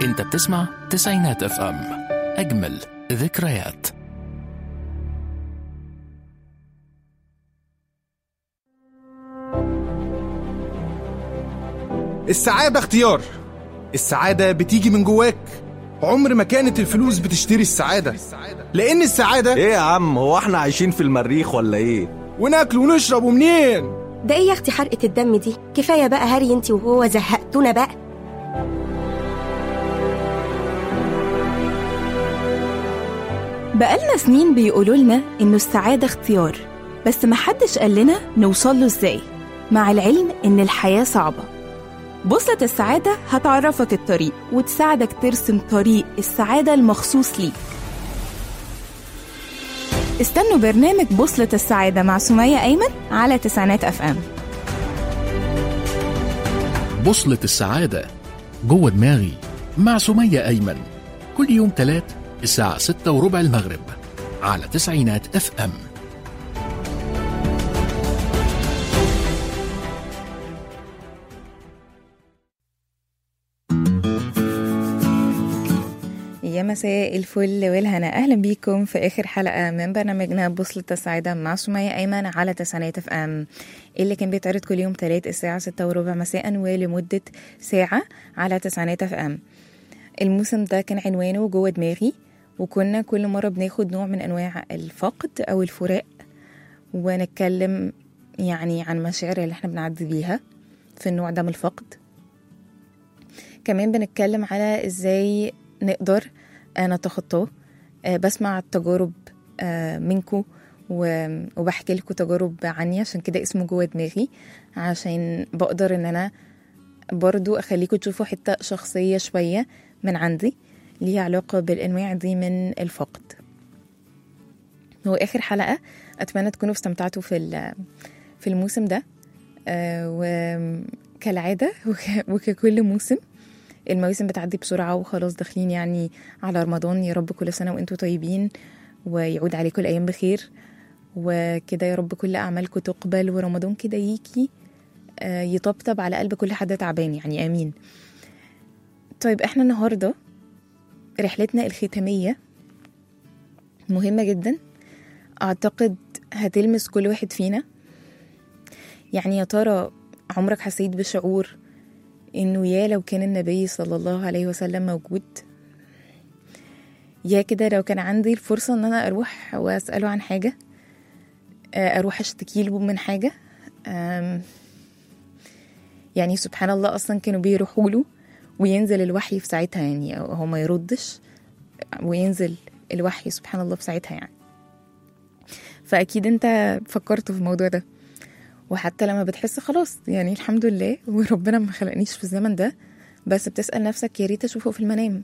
انت بتسمع تسعينات اف ام اجمل ذكريات السعادة اختيار السعادة بتيجي من جواك عمر ما كانت الفلوس بتشتري السعادة لأن السعادة ايه يا عم هو احنا عايشين في المريخ ولا ايه وناكل ونشرب ومنين ده ايه يا اختي حرقة الدم دي كفاية بقى هري انت وهو زهقتونا بقى بقالنا سنين بيقولوا لنا إنه السعادة اختيار بس محدش قال لنا نوصل له إزاي مع العلم إن الحياة صعبة بوصلة السعادة هتعرفك الطريق وتساعدك ترسم طريق السعادة المخصوص ليك استنوا برنامج بوصلة السعادة مع سمية أيمن على تسعينات أف أم بوصلة السعادة جوه دماغي مع سمية أيمن كل يوم تلات الساعة ستة وربع المغرب على تسعينات اف ام يا مساء الفل والهنا اهلا بيكم في اخر حلقه من برنامجنا بوصلة السعاده مع سمية ايمن على تسعينات اف ام اللي كان بيتعرض كل يوم تلات الساعه ستة وربع مساء ولمده ساعه على تسعينات اف ام الموسم ده كان عنوانه جوه دماغي وكنا كل مره بناخد نوع من انواع الفقد او الفراق ونتكلم يعني عن مشاعر اللي احنا بنعدي بيها في النوع ده من الفقد كمان بنتكلم على ازاي نقدر آه، نتخطاه آه، بسمع التجارب منكم وبحكي لكم تجارب عني عشان كده اسمه جوه دماغي عشان بقدر ان انا برضو اخليكم تشوفوا حتة شخصية شوية من عندي ليها علاقة بالانواع دي من الفقد هو اخر حلقة اتمنى تكونوا استمتعتوا في ال- في الموسم ده آه، وكالعادة وك- وككل موسم المواسم بتعدي بسرعة وخلاص داخلين يعني على رمضان يا رب كل سنة وانتم طيبين ويعود عليكم الأيام بخير وكده يا رب كل أعمالكم تقبل ورمضان كده يجي آه، يطبطب على قلب كل حد تعبان يعني آمين طيب احنا النهاردة رحلتنا الختامية مهمة جدا أعتقد هتلمس كل واحد فينا يعني يا ترى عمرك حسيت بشعور انه يا لو كان النبي صلى الله عليه وسلم موجود يا كده لو كان عندي الفرصة ان انا اروح واسأله عن حاجة آه، اروح اشتكي له من حاجة آم، يعني سبحان الله اصلا كانوا بيروحوا له وينزل الوحي في ساعتها يعني أو هو ما يردش وينزل الوحي سبحان الله في ساعتها يعني فاكيد انت فكرت في الموضوع ده وحتى لما بتحس خلاص يعني الحمد لله وربنا ما خلقنيش في الزمن ده بس بتسأل نفسك يا ريت اشوفه في المنام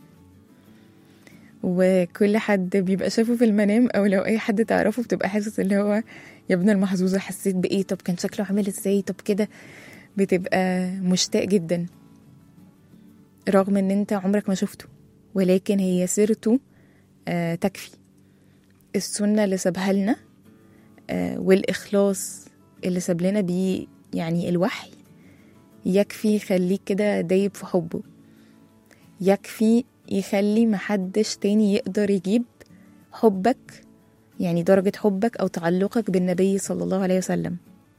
وكل حد بيبقى شافه في المنام او لو اي حد تعرفه بتبقى حاسس اللي هو يا ابن المحظوظه حسيت بايه طب كان شكله عامل ازاي طب كده بتبقى مشتاق جدا رغم ان انت عمرك ما شفته ولكن هي سيرته آه تكفي السنه اللي سابها لنا آه والاخلاص اللي ساب لنا بيه يعني الوحي يكفي يخليك كده دايب في حبه يكفي يخلي محدش تاني يقدر يجيب حبك يعني درجة حبك أو تعلقك بالنبي صلى الله عليه وسلم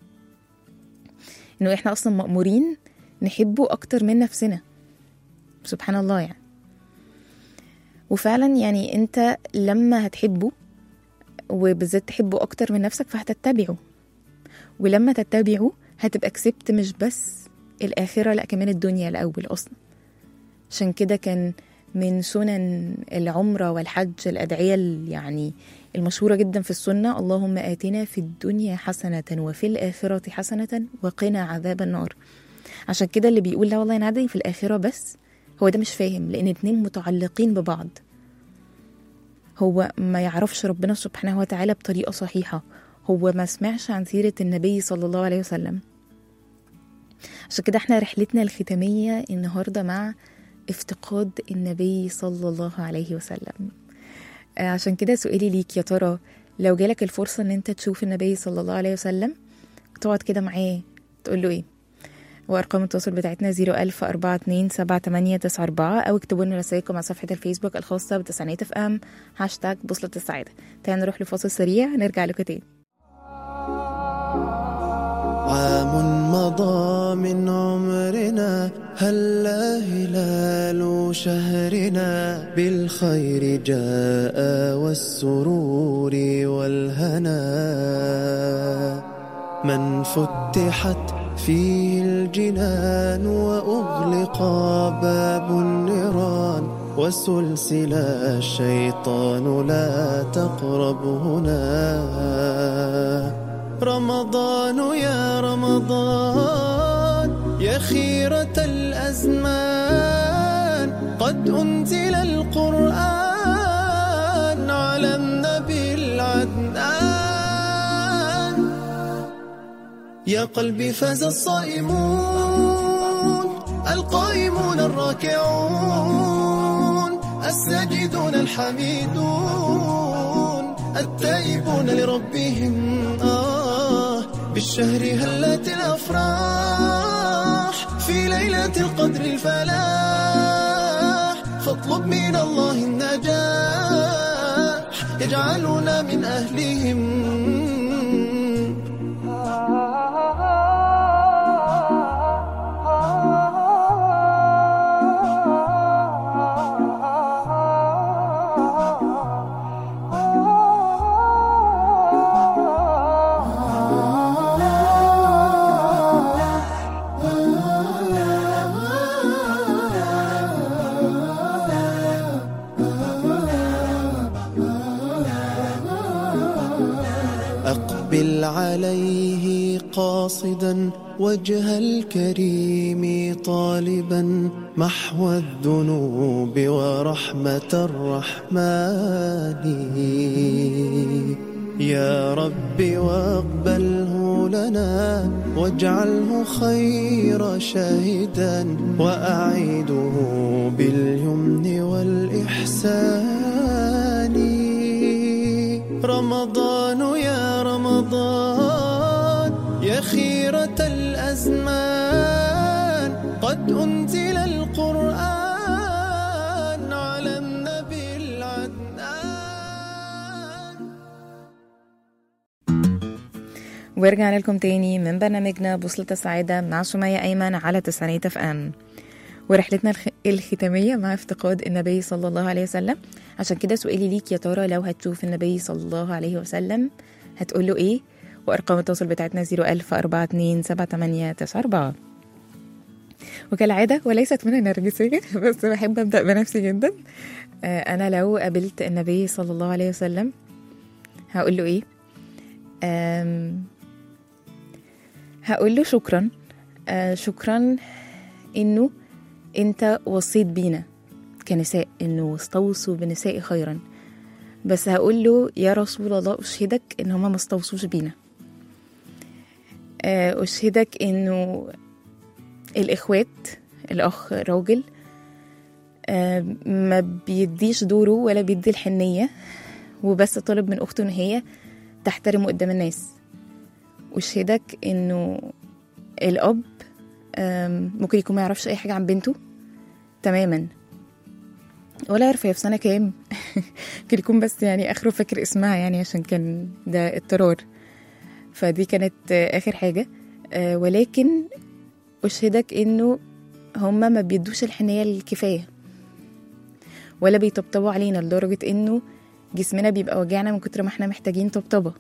إنه إحنا أصلا مأمورين نحبه أكتر من نفسنا سبحان الله يعني وفعلا يعني أنت لما هتحبه وبالذات تحبه أكتر من نفسك فهتتبعه ولما تتبعه هتبقى كسبت مش بس الآخرة لأ كمان الدنيا الأول أصلا عشان كده كان من سنن العمرة والحج الأدعية ال- يعني المشهورة جدا في السنة اللهم آتنا في الدنيا حسنة وفي الآخرة حسنة وقنا عذاب النار عشان كده اللي بيقول لا والله أنا عادي في الآخرة بس هو ده مش فاهم لأن اتنين متعلقين ببعض هو ما يعرفش ربنا سبحانه وتعالى بطريقة صحيحة هو ما سمعش عن سيرة النبي صلى الله عليه وسلم عشان كده احنا رحلتنا الختامية النهاردة مع افتقاد النبي صلى الله عليه وسلم آه، عشان كده سؤالي ليك يا ترى لو جالك الفرصة ان انت تشوف النبي صلى الله عليه وسلم تقعد كده معاه تقول له ايه وأرقام التواصل بتاعتنا 010427894 أو اكتبوا لنا رسائلكم على صفحة الفيسبوك الخاصة بتسعينات اف ام هاشتاج بوصلة السعادة تعالوا نروح لفاصل سريع نرجع لكم تاني عام مضى من عمرنا هلا هلال شهرنا بالخير جاء والسرور والهنا من فتحت فيه الجنان وأغلق باب النيران وسلسل الشيطان لا تقرب هنا رمضان يا رمضان يا خيرة الأزمان قد أنزل القرآن على النبي العدنان يا قلبي فاز الصائمون القائمون الراكعون الساجدون الحميدون التائبون لربهم آه بالشهر هلت الأفراح في ليلة القدر الفلاح فاطلب من الله النجاح يجعلنا من أهلهم أقبل عليه قاصدا وجه الكريم طالبا محو الذنوب ورحمة الرحمن يا رب واقبله لنا واجعله خير شاهدا وأعيده باليمن والإحسان رمضان يا رمضان يا خيرة الأزمان قد أنزل القرآن على النبي العدنان ورجعنا لكم تاني من برنامجنا بوصلة السعادة مع سمية أيمن على تسعينات اف ام ورحلتنا الخ... الختامية مع افتقاد النبي صلى الله عليه وسلم عشان كده سؤالي ليك يا ترى لو هتشوف النبي صلى الله عليه وسلم هتقول له ايه وارقام التواصل بتاعتنا 010427894 وكالعادة وليست من النرجسية بس بحب أبدأ بنفسي جدا آه، أنا لو قابلت النبي صلى الله عليه وسلم هقول له إيه آم، هقول له شكرا آه، شكرا إنه أنت وصيت بينا كنساء إنه استوصوا بالنساء خيرا بس هقول له يا رسول الله أشهدك إن هما ما استوصوش بينا آه، أشهدك إنه الإخوات الأخ راجل آه، ما بيديش دوره ولا بيدي الحنية وبس طالب من أخته إن هي تحترمه قدام الناس وأشهدك إنه الأب آم، ممكن يكون ما يعرفش أي حاجة عن بنته تماما ولا يعرف هي في سنة كام ممكن يكون بس يعني آخره فاكر اسمها يعني عشان كان ده اضطرار فدي كانت آه، آخر حاجة آه، ولكن أشهدك إنه هما ما بيدوش الحنية الكفاية ولا بيطبطبوا علينا لدرجة إنه جسمنا بيبقى وجعنا من كتر ما احنا محتاجين طبطبة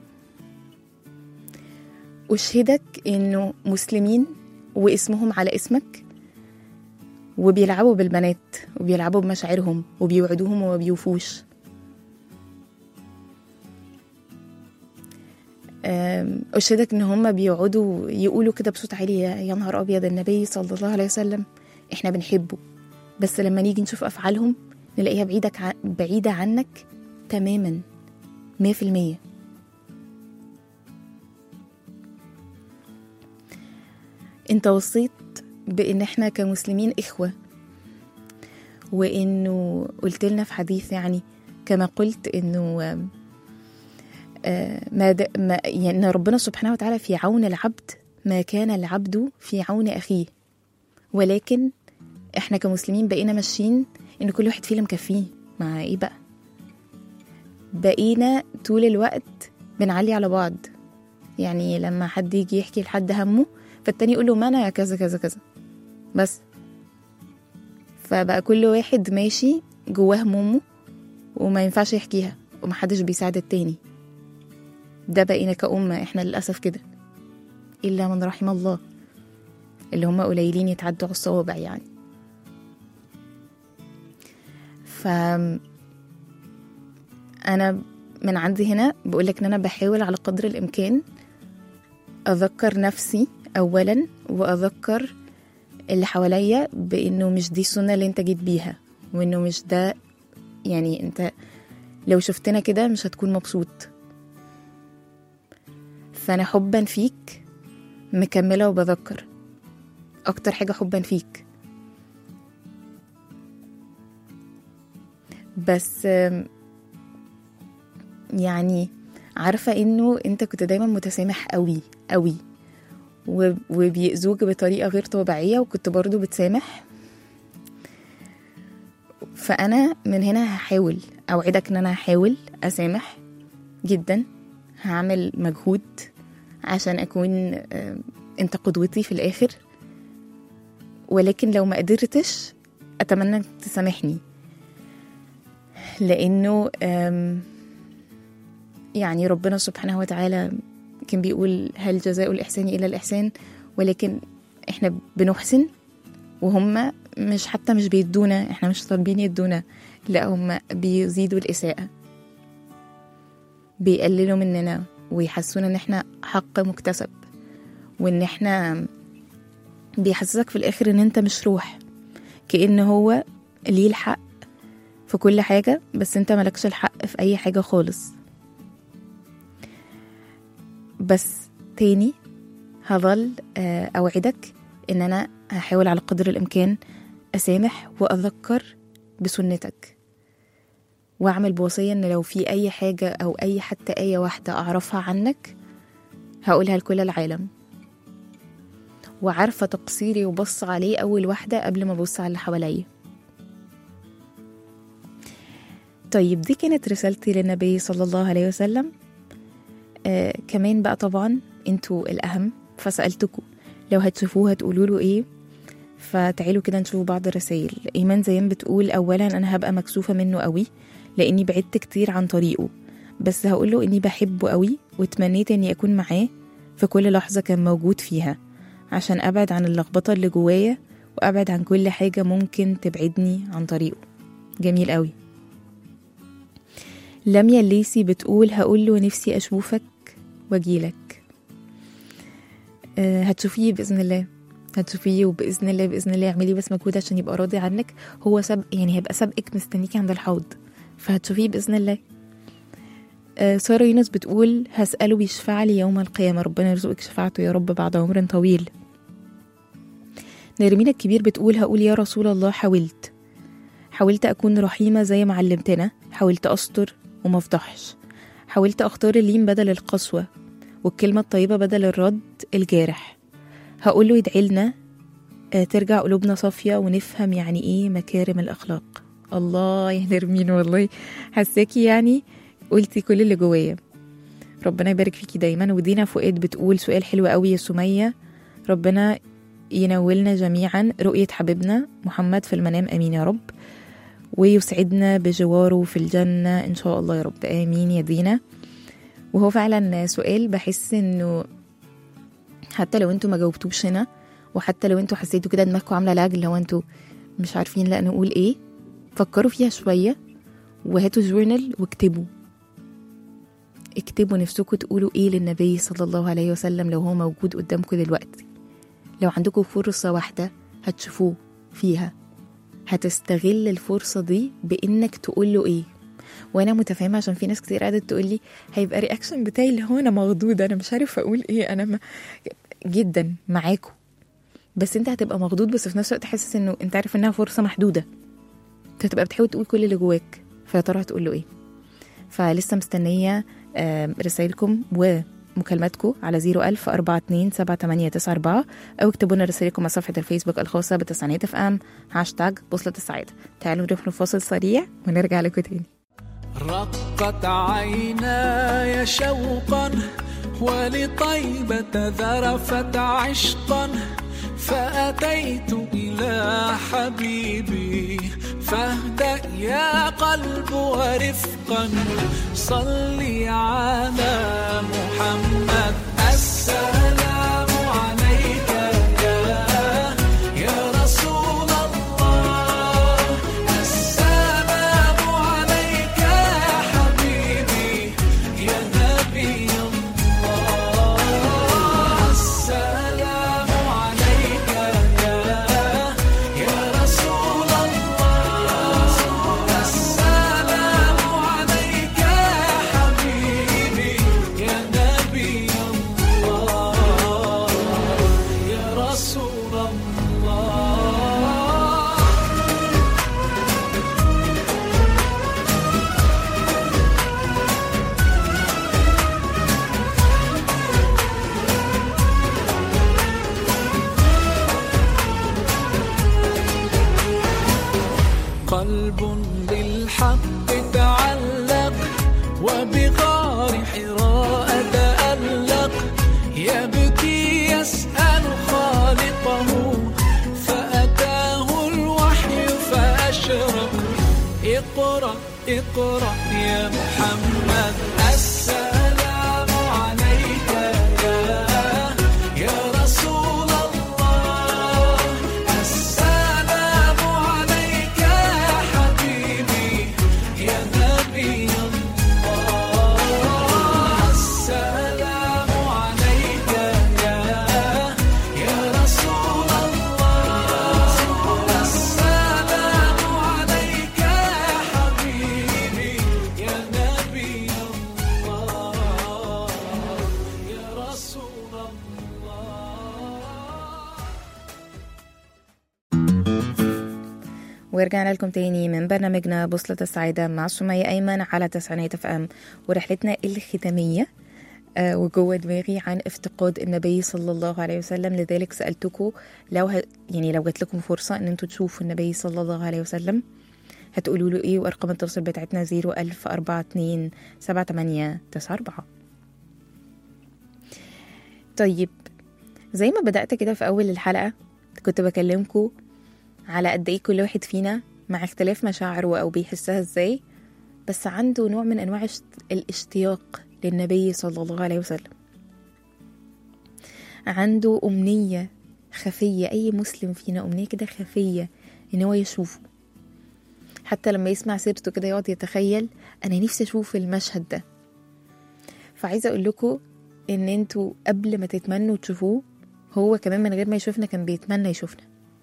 أشهدك إنه مسلمين واسمهم على اسمك وبيلعبوا بالبنات وبيلعبوا بمشاعرهم وبيوعدوهم وما بيوفوش أم، أشهدك إن هما بيقعدوا يقولوا كده بصوت عالي يا يا نهار أبيض النبي صلى الله عليه وسلم إحنا بنحبه بس لما نيجي نشوف أفعالهم نلاقيها بعيدك ع... بعيدة عنك تماما مية في المية انت وصيت بان احنا كمسلمين اخوة وانه قلت لنا في حديث يعني كما قلت انه آم، آه، ما, د... ما يعني إن ربنا سبحانه وتعالى في عون العبد ما كان العبد في عون أخيه ولكن احنا كمسلمين بقينا ماشيين ان كل واحد فينا مكفيه مع ايه بقى بقينا طول الوقت بنعلي على بعض يعني لما حد يجي يحكي لحد همه فالتاني يقول له ما انا كذا كذا كذا بس فبقى كل واحد ماشي جواه همومه وما ينفعش يحكيها ومحدش بيساعد التاني ده بقينا كأمة احنا للأسف كده إلا من رحم الله اللي هم قليلين يتعدوا على الصوابع يعني ف أنا من عندي هنا بقولك إن أنا بحاول على قدر الإمكان أذكر نفسي أولا وأذكر اللي حواليا بإنه مش دي السنة اللي أنت جيت بيها وإنه مش ده يعني أنت لو شفتنا كده مش هتكون مبسوط فأنا حبا فيك مكملة وبذكر أكتر حاجة حبا فيك بس آم، يعني عارفة إنه أنت كنت دايما متسامح قوي قوي و- وبيأذوك بطريقة غير طبيعية وكنت برضو بتسامح فأنا من هنا هحاول أوعدك إن أنا هحاول أسامح جدا هعمل مجهود عشان أكون آم، أنت قدوتي في الآخر ولكن لو ما قدرتش أتمنى إنك تسامحني لأنه آم، يعني ربنا سبحانه وتعالى كان بيقول هل جزاء الإحسان إلا الإحسان ولكن إحنا بنحسن وهم مش حتى مش بيدونا إحنا مش طالبين يدونا لا هم بيزيدوا الإساءة بيقللوا مننا ويحسونا إن إحنا حق مكتسب وإن إحنا بيحسسك في الآخر إن أنت مش روح كأن هو ليه الحق في كل حاجة بس أنت ملكش الحق في أي حاجة خالص بس تاني هظل آه، أوعدك إن أنا هحاول على قدر الإمكان أسامح وأذكر بسنتك وأعمل بوصية إن لو في أي حاجة أو أي حتى آية واحدة أعرفها عنك هقولها لكل العالم وعارفة تقصيري وبص عليه أول واحدة قبل ما أبص على اللي حواليا طيب دي كانت رسالتي للنبي صلى الله عليه وسلم آه كمان بقى طبعا انتوا الأهم فسألتكم لو هتشوفوه هتقولوا له ايه فتعالوا كده نشوف بعض الرسائل إيمان زيان بتقول أولا أنا هبقى مكسوفة منه قوي لأني بعدت كتير عن طريقه بس هقوله إني بحبه قوي وتمنيت إني أكون معاه في كل لحظة كان موجود فيها عشان أبعد عن اللخبطة اللي جوايا وأبعد عن كل حاجة ممكن تبعدني عن طريقه جميل قوي لميا الليسي بتقول هقول له نفسي أشوفك واجيلك أه هتشوفيه بإذن الله هتشوفيه وبإذن الله بإذن الله اعملي بس مجهود عشان يبقى راضي عنك هو سبق يعني هيبقى سابقك مستنيكي عند الحوض فهتشوفيه بإذن الله أه سارة يونس بتقول هسأله يشفع لي يوم القيامة ربنا يرزقك شفاعته يا رب بعد عمر طويل نرمين الكبير بتقول هقول يا رسول الله حاولت حاولت أكون رحيمة زي ما علمتنا حاولت أستر وما افضحش حاولت أختار اللين بدل القسوة والكلمة الطيبة بدل الرد الجارح هقوله يدعي لنا آه، ترجع قلوبنا صافية ونفهم يعني إيه مكارم الأخلاق الله يا نرمين والله حساكي يعني قلتي كل اللي جوايا ربنا يبارك فيكي دايما ودينا فؤاد بتقول سؤال حلو قوي يا سمية ربنا ينولنا جميعا رؤية حبيبنا محمد في المنام أمين يا رب ويسعدنا بجواره في الجنة إن شاء الله يا رب آمين يا دينا وهو فعلا سؤال بحس إنه حتى لو انتوا ما جاوبتوش هنا وحتى لو انتوا حسيتوا كده دماغكم عاملة لاج لو انتوا مش عارفين لا نقول ايه فكروا فيها شوية وهاتوا جورنال واكتبوا اكتبوا نفسكم تقولوا ايه للنبي صلى الله عليه وسلم لو هو موجود قدامكم دلوقتي لو عندكم فرصة واحدة هتشوفوه فيها هتستغل الفرصة دي بإنك تقول له إيه وأنا متفاهمة عشان في ناس كتير قاعدة تقول لي هيبقى رياكشن بتاعي اللي هو أنا مخضوضة أنا مش عارف أقول إيه أنا ما... جدا معاكم بس أنت هتبقى مخضوض بس في نفس الوقت حاسس إنه أنت عارف إنها فرصة محدودة أنت هتبقى بتحاول تقول كل اللي جواك فيا ترى هتقول له إيه فلسه مستنية آم، رسايلكم مكالماتكم على 01000 42 7894 أو اكتبوا لنا رسائلكم على صفحة الفيسبوك الخاصة بتسعينات اف ام هاشتاج بوصلة السعادة تعالوا نروح لفاصل سريع ونرجع لكم تاني رقت عيناي شوقا ولطيبة ذرفت عشقا فأتيت إلى حبيبي فاهدأ يا قلب ورفقا صلي على محمد السلام عليك يا يا رسول الله السلام عليك يا حبيبي يا نبي الله السلام عليك يا يا رسول الله السلام عليك يا حبيبي يا نبي الله يا رسول الله قلب بالحق تعلق وبغار حراء تألق يبكي يسأل خالقه فأتاه الوحي فأشرق اقرأ اقرأ يا محمد السلام عليك يا يا رسول الله السلام عليك يا حبيبي يا نبي الله السلام عليك يا يا رسول الله السلام عليك يا حبيبي يا نبي الله يا رسول الله ورجعنا لكم تاني من برنامجنا بوصلة السعادة مع سمية أيمن على تسعينات اف ام ورحلتنا الختامية آه، وجوه دماغي عن افتقاد النبي صلى الله عليه وسلم لذلك سألتكم لو ه... يعني لو جات لكم فرصة ان انتوا تشوفوا النبي صلى الله عليه وسلم هتقولوا له ايه وارقام التواصل بتاعتنا 01042 7894 طيب زي ما بدأت كده في أول الحلقة كنت بكلمكم على قد ايه كل واحد فينا مع اختلاف مشاعره او بيحسها ازاي بس عنده نوع من انواع الاشت- الاشتياق للنبي صلى الله عليه وسلم عنده امنيه خفيه اي مسلم فينا امنيه كده خفيه ان هو يشوفه حتى لما يسمع سيرته كده يقعد يتخيل انا نفسي اشوف المشهد ده فعايزه اقول لكم ان انتوا قبل ما تتمنوا تشوفوه هو كمان من غير ما يشوفنا كان بيتمنى يشوفنا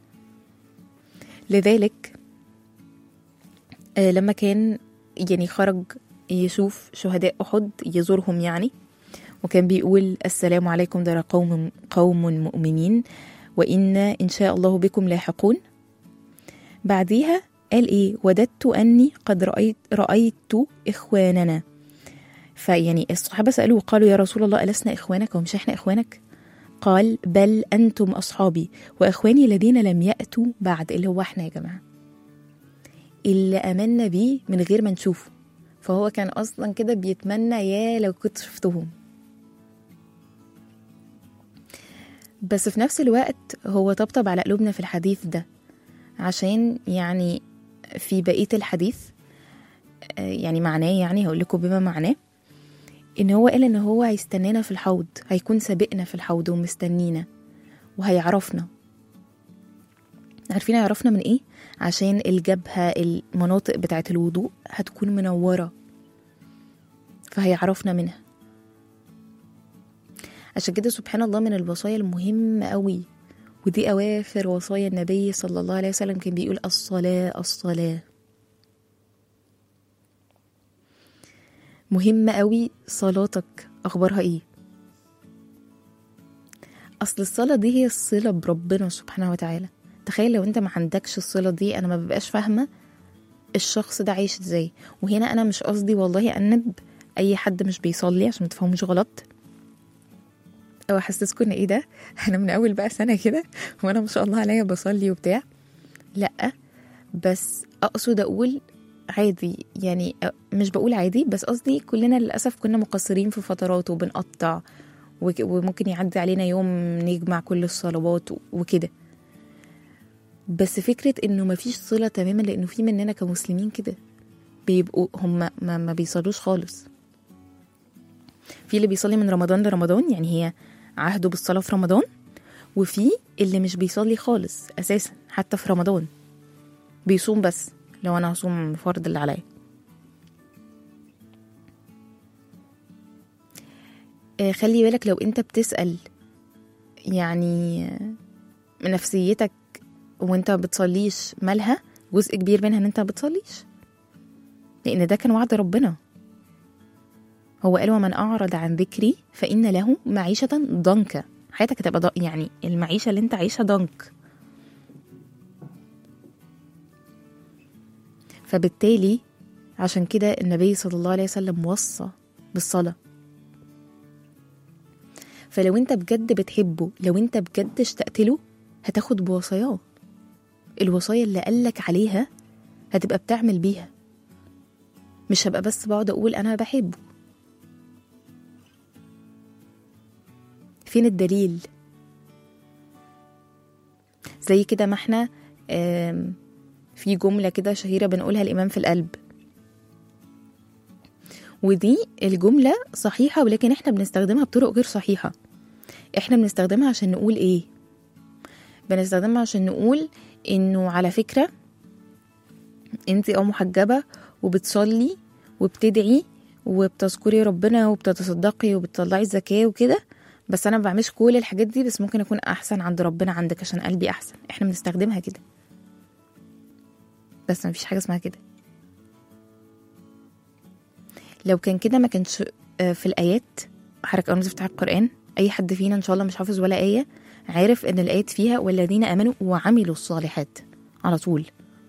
لذلك آه، لما كان يعني خرج يشوف شهداء أحد يزورهم يعني وكان بيقول السلام عليكم دار قوم قوم مؤمنين وإنا إن شاء الله بكم لاحقون بعديها قال إيه وددت أني قد رأيت, رأيت إخواننا فيعني الصحابة سألوا وقالوا يا رسول الله ألسنا إخوانك ومش إحنا إخوانك قال بل أنتم أصحابي وإخواني الذين لم يأتوا بعد اللي هو إحنا يا جماعة اللي آمنا بيه من غير ما نشوفه فهو كان أصلا كده بيتمنى يا لو كنت شفتهم بس في نفس الوقت هو طبطب على قلوبنا في الحديث ده عشان يعني في بقية الحديث آه، يعني معناه يعني هقول لكم بما معناه ان هو قال ان هو هيستنانا في الحوض هيكون سابقنا في الحوض ومستنينا وهيعرفنا عارفين هيعرفنا من ايه عشان الجبهة المناطق بتاعة الوضوء هتكون منورة فهيعرفنا منها عشان كده سبحان الله من الوصايا المهمة قوي ودي أواخر وصايا النبي صلى الله عليه وسلم كان بيقول الصلاة الصلاة مهمة قوي صلاتك أخبارها إيه أصل الصلاة دي هي الصلة بربنا سبحانه وتعالى تخيل لو أنت ما عندكش الصلة دي أنا ما ببقاش فاهمة الشخص ده عايش ازاي وهنا أنا مش قصدي والله أنب أي حد مش بيصلي عشان ما تفهموش غلط او احسسكم ان ايه ده انا من اول بقى سنه كده وانا ما شاء الله عليا بصلي وبتاع لا بس اقصد اقول عادي يعني أ- مش بقول عادي بس قصدي كلنا للاسف كنا مقصرين في فترات وبنقطع وك- وممكن يعدي علينا يوم نجمع كل الصلوات و- وكده بس فكرة انه مفيش صلة تماما لانه في مننا كمسلمين كده بيبقوا هم ما, ما بيصلوش خالص في اللي بيصلي من رمضان لرمضان يعني هي عهده بالصلاة في رمضان وفي اللي مش بيصلي خالص أساسا حتى في رمضان بيصوم بس لو أنا هصوم فرض اللي عليا آه، خلي بالك لو انت بتسأل يعني آه، نفسيتك وانت ما بتصليش مالها جزء كبير منها ان انت ما بتصليش لان ده كان وعد ربنا هو قال ومن اعرض عن ذكري فان له معيشه ضنكا حياتك هتبقى ض... يعني المعيشه اللي انت عايشها ضنك فبالتالي عشان كده النبي صلى الله عليه وسلم وصى بالصلاه فلو انت بجد بتحبه لو انت بجد اشتقت له هتاخد بوصاياه الوصايا اللي قالك عليها هتبقى بتعمل بيها مش هبقى بس بقعد اقول انا بحبه فين الدليل زي كده ما احنا آم، في جملة كده شهيرة بنقولها الإمام في القلب ودي الجملة صحيحة ولكن احنا بنستخدمها بطرق غير صحيحة احنا بنستخدمها عشان نقول ايه بنستخدمها عشان نقول انه على فكرة انت اه محجبة وبتصلي وبتدعي وبتذكري ربنا وبتتصدقي وبتطلعي الزكاة وكده بس انا ما بعملش كل الحاجات دي بس ممكن اكون احسن عند ربنا عندك عشان قلبي احسن احنا بنستخدمها كده بس ما فيش حاجة اسمها كده لو كان كده ما كانش آه، في الآيات حضرتك أول ما تفتح القرآن أي حد فينا إن شاء الله مش حافظ ولا آية عارف إن الآيات فيها والذين آمنوا وعملوا الصالحات على طول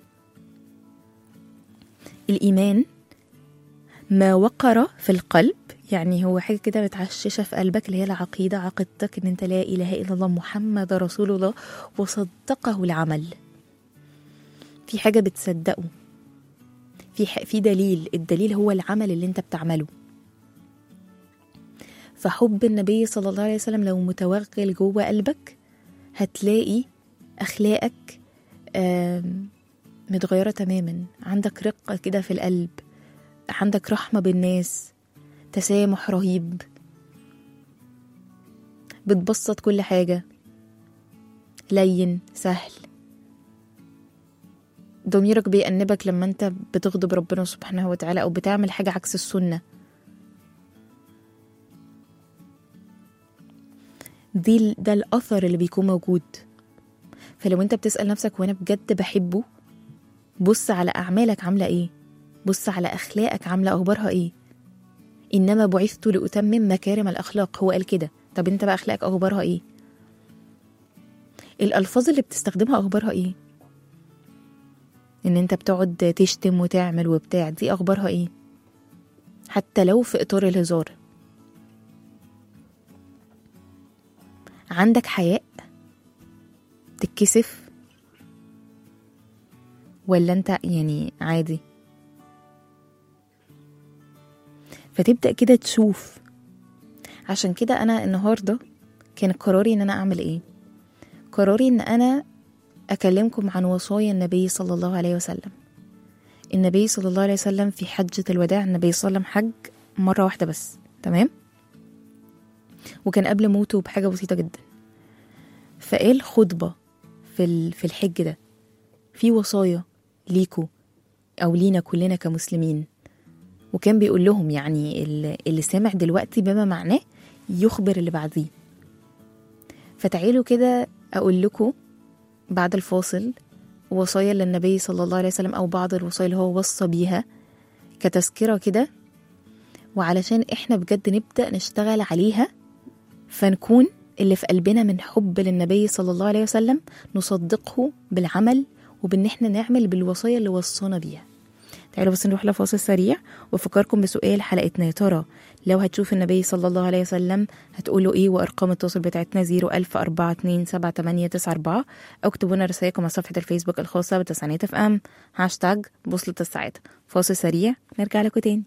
الإيمان ما وقر في القلب يعني هو حاجة كده متعششة في قلبك اللي هي العقيدة عقيدتك إن أنت لا إله إلا الله محمد رسول الله وصدقه العمل في حاجة بتصدقه في ح... في دليل الدليل هو العمل اللي انت بتعمله فحب النبي صلى الله عليه وسلم لو متوغل جوه قلبك هتلاقي اخلاقك آم، متغيره تماما عندك رقه كده في القلب عندك رحمه بالناس تسامح رهيب بتبسط كل حاجه لين سهل ضميرك بيأنبك لما انت بتغضب ربنا سبحانه وتعالى او بتعمل حاجة عكس السنة دي ال- ده الأثر اللي بيكون موجود فلو انت بتسأل نفسك وانا بجد بحبه بص على أعمالك عاملة ايه بص على أخلاقك عاملة أخبارها ايه إنما بعثت لأتمم مكارم الأخلاق هو قال كده طب انت بقى أخلاقك أخبارها ايه الألفاظ اللي بتستخدمها أخبارها ايه ان انت بتقعد تشتم وتعمل وبتاع دي اخبارها ايه حتى لو في اطار الهزار عندك حياء تتكسف ولا انت يعني عادي فتبدأ كده تشوف عشان كده انا النهارده كان قراري ان انا اعمل ايه قراري ان انا أكلمكم عن وصايا النبي صلى الله عليه وسلم النبي صلى الله عليه وسلم في حجة الوداع النبي صلى الله عليه وسلم حج مرة واحدة بس تمام وكان قبل موته بحاجة بسيطة جدا فقال خطبة في ال- في الحج ده في وصايا ليكوا أو لينا كلنا كمسلمين وكان بيقول لهم يعني ال- اللي سامع دلوقتي بما معناه يخبر اللي بعديه فتعالوا كده أقول لكم بعد الفاصل وصايا للنبي صلى الله عليه وسلم أو بعض الوصايا اللي هو وصى بيها كتذكرة كده وعلشان إحنا بجد نبدأ نشتغل عليها فنكون اللي في قلبنا من حب للنبي صلى الله عليه وسلم نصدقه بالعمل وبإن إحنا نعمل بالوصايا اللي وصانا بيها تعالوا بس نروح لفاصل سريع وأفكركم بسؤال حلقتنا يا ترى لو هتشوف النبي صلى الله عليه وسلم هتقولوا ايه وارقام التواصل بتاعتنا 010427894 او اكتبوا لنا رسائلكم على صفحه الفيسبوك الخاصه بتسعينات اف ام هاشتاج بوصله السعاده فاصل سريع نرجع لكم تاني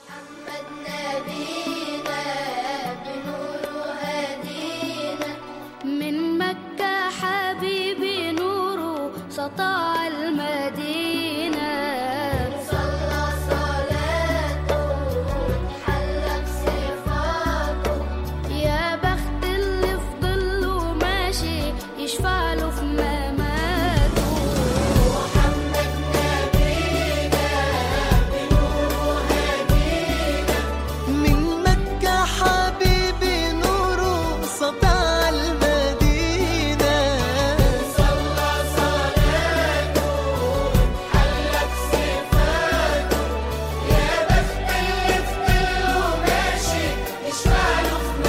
من مكة حبيبي نوره سطع المدينة صلى صلاته حلى بصفاته يا بخت اللي فضله ماشي يشفع له في مماته محمد نبينا بنوره هدينا من مكة حبيبي نوره سطع المدينة صلى صلاته حلى بصفاته يا بخت اللي فضله ماشي يشفع له في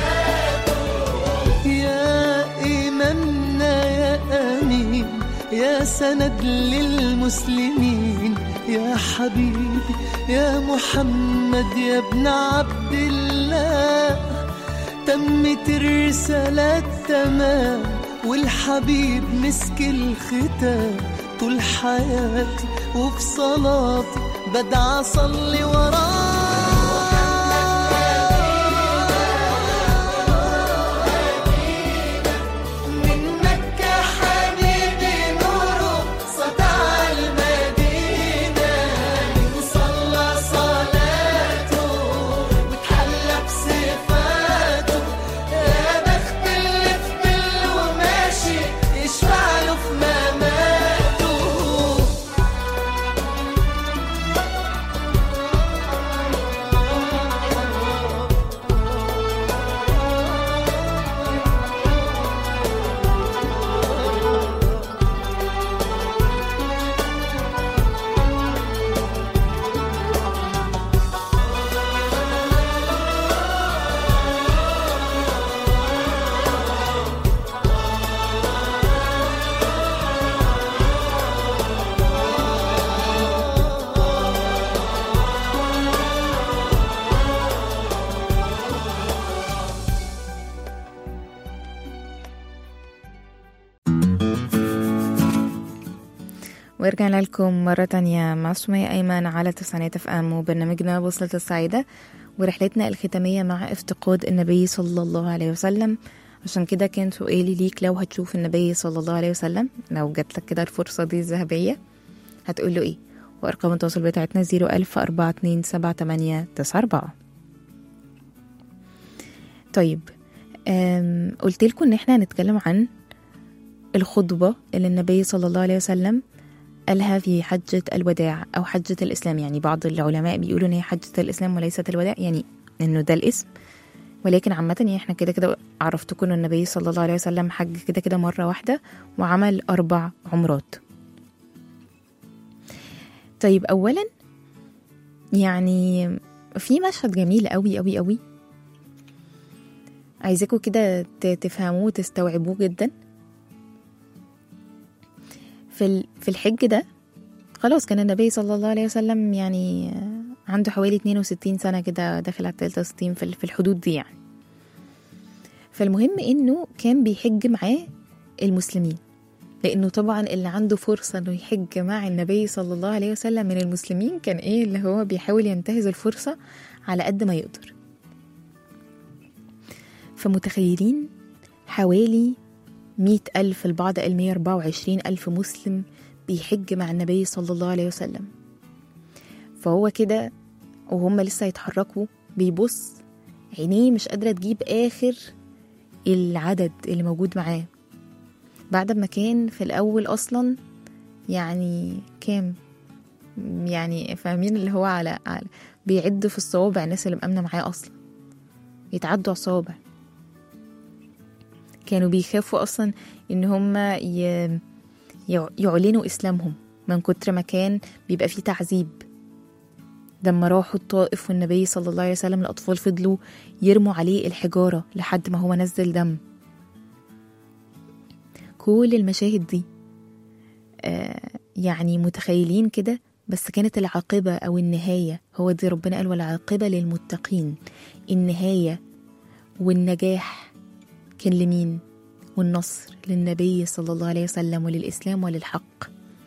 مماته يا إمامنا يا أمين يا سند للمسلمين يا حبيبي يا محمد يا ابن عبد الله تمت الرسالة تمام والحبيب مسك الختام طول حياتي وفي صلاتي بدعى أصلي وراه من مكة حبيبي نوره سطع المدينة صلى صلاته وتحلى بصفاته يا بخت اللي في كله ماشي يشفع له في مماته ورجعنا لكم مرة تانية مع سمية أيمن على تسعينات اف ام وبرنامجنا بوصلة السعيدة ورحلتنا الختامية مع افتقاد النبي صلى الله عليه وسلم عشان كده كان سؤالي ليك لو هتشوف النبي صلى الله عليه وسلم لو جات لك كده الفرصة دي الذهبية هتقول له ايه وارقام التواصل بتاعتنا زيرو ألف أربعة اتنين سبعة تمانية تسعة أربعة طيب أم، قلت لكم ان احنا هنتكلم عن الخطبة اللي النبي صلى الله عليه وسلم قالها في حجة الوداع أو حجة الإسلام يعني بعض العلماء بيقولوا إن هي حجة الإسلام وليست الوداع يعني إنه ده الاسم ولكن عامة يعني إحنا كده كده عرفتكم إن النبي صلى الله عليه وسلم حج كده كده مرة واحدة وعمل أربع عمرات طيب أولا يعني في مشهد جميل قوي قوي قوي عايزاكم كده ت- تفهموه وتستوعبوه جدا في ال- في الحج ده خلاص كان النبي صلى الله عليه وسلم يعني عنده حوالي 62 سنة كده داخل على 63 في ال- في الحدود دي يعني فالمهم انه كان بيحج معاه المسلمين لانه طبعا اللي عنده فرصة انه يحج مع النبي صلى الله عليه وسلم من المسلمين كان ايه اللي هو بيحاول ينتهز الفرصة على قد ما يقدر فمتخيلين حوالي مئة ألف البعض قال مية أربعة وعشرين ألف مسلم بيحج مع النبي صلى الله عليه وسلم فهو كده وهم لسه يتحركوا بيبص عينيه مش قادرة تجيب آخر العدد اللي موجود معاه بعد ما كان في الأول أصلا يعني كام يعني فاهمين اللي هو على, على بيعد في الصوابع الناس اللي مأمنة معاه أصلا يتعدوا على الصوابع كانوا بيخافوا أصلا إن هم ي... يع- يعلنوا إسلامهم من كتر ما كان بيبقى فيه تعذيب لما راحوا الطائف والنبي صلى الله عليه وسلم الأطفال فضلوا يرموا عليه الحجارة لحد ما هو نزل دم كل المشاهد دي آه يعني متخيلين كده بس كانت العاقبة أو النهاية هو دي ربنا قال والعاقبة للمتقين النهاية والنجاح كان لمين والنصر للنبي صلى الله عليه وسلم وللإسلام وللحق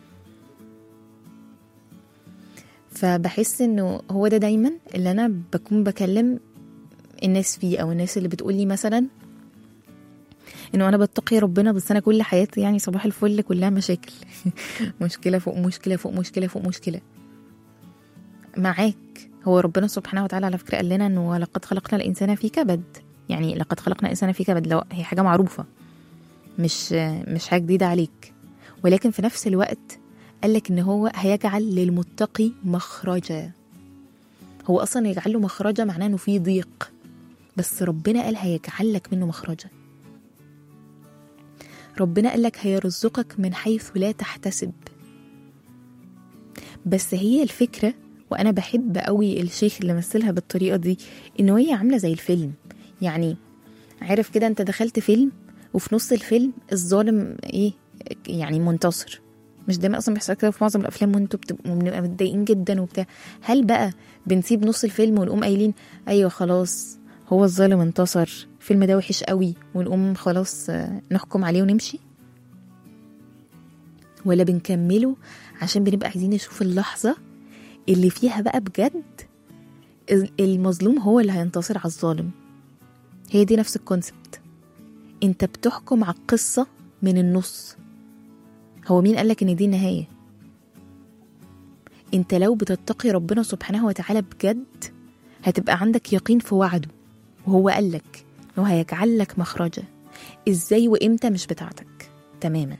فبحس انه هو ده دايما اللي انا بكون بكلم الناس فيه او الناس اللي بتقولي مثلا انه انا بتقي ربنا بس انا كل حياتي يعني صباح الفل كلها مشاكل مشكله فوق مشكله فوق مشكله فوق مشكله معاك هو ربنا سبحانه وتعالى على فكره قال لنا انه ولقد خلقنا الانسان في كبد يعني لقد خلقنا الانسان في كبد لو هي حاجه معروفه مش مش حاجه جديده عليك ولكن في نفس الوقت قال لك ان هو هيجعل للمتقي مخرجا هو اصلا يجعل له مخرجا معناه انه في ضيق بس ربنا قال هيجعل لك منه مخرجا ربنا قال لك هيرزقك من حيث لا تحتسب بس هي الفكرة وأنا بحب قوي الشيخ اللي مثلها بالطريقة دي إن هي عاملة زي الفيلم يعني عارف كده أنت دخلت فيلم وفي نص الفيلم الظالم إيه يعني منتصر مش دايما اصلا بيحصل كده في معظم الافلام وانتوا بتبقوا بنبقى متضايقين جدا وبتاع هل بقى بنسيب نص الفيلم ونقوم قايلين ايوه خلاص هو الظالم انتصر الفيلم ده وحش قوي ونقوم خلاص آه، نحكم عليه ونمشي ولا بنكمله عشان بنبقى عايزين نشوف اللحظة اللي فيها بقى بجد المظلوم هو اللي هينتصر على الظالم هي دي نفس الكونسبت انت بتحكم على القصة من النص هو مين قالك ان دي النهاية انت لو بتتقي ربنا سبحانه وتعالى بجد هتبقى عندك يقين في وعده وهو قالك انه هيجعل لك مخرجا ازاي وامتى مش بتاعتك تماما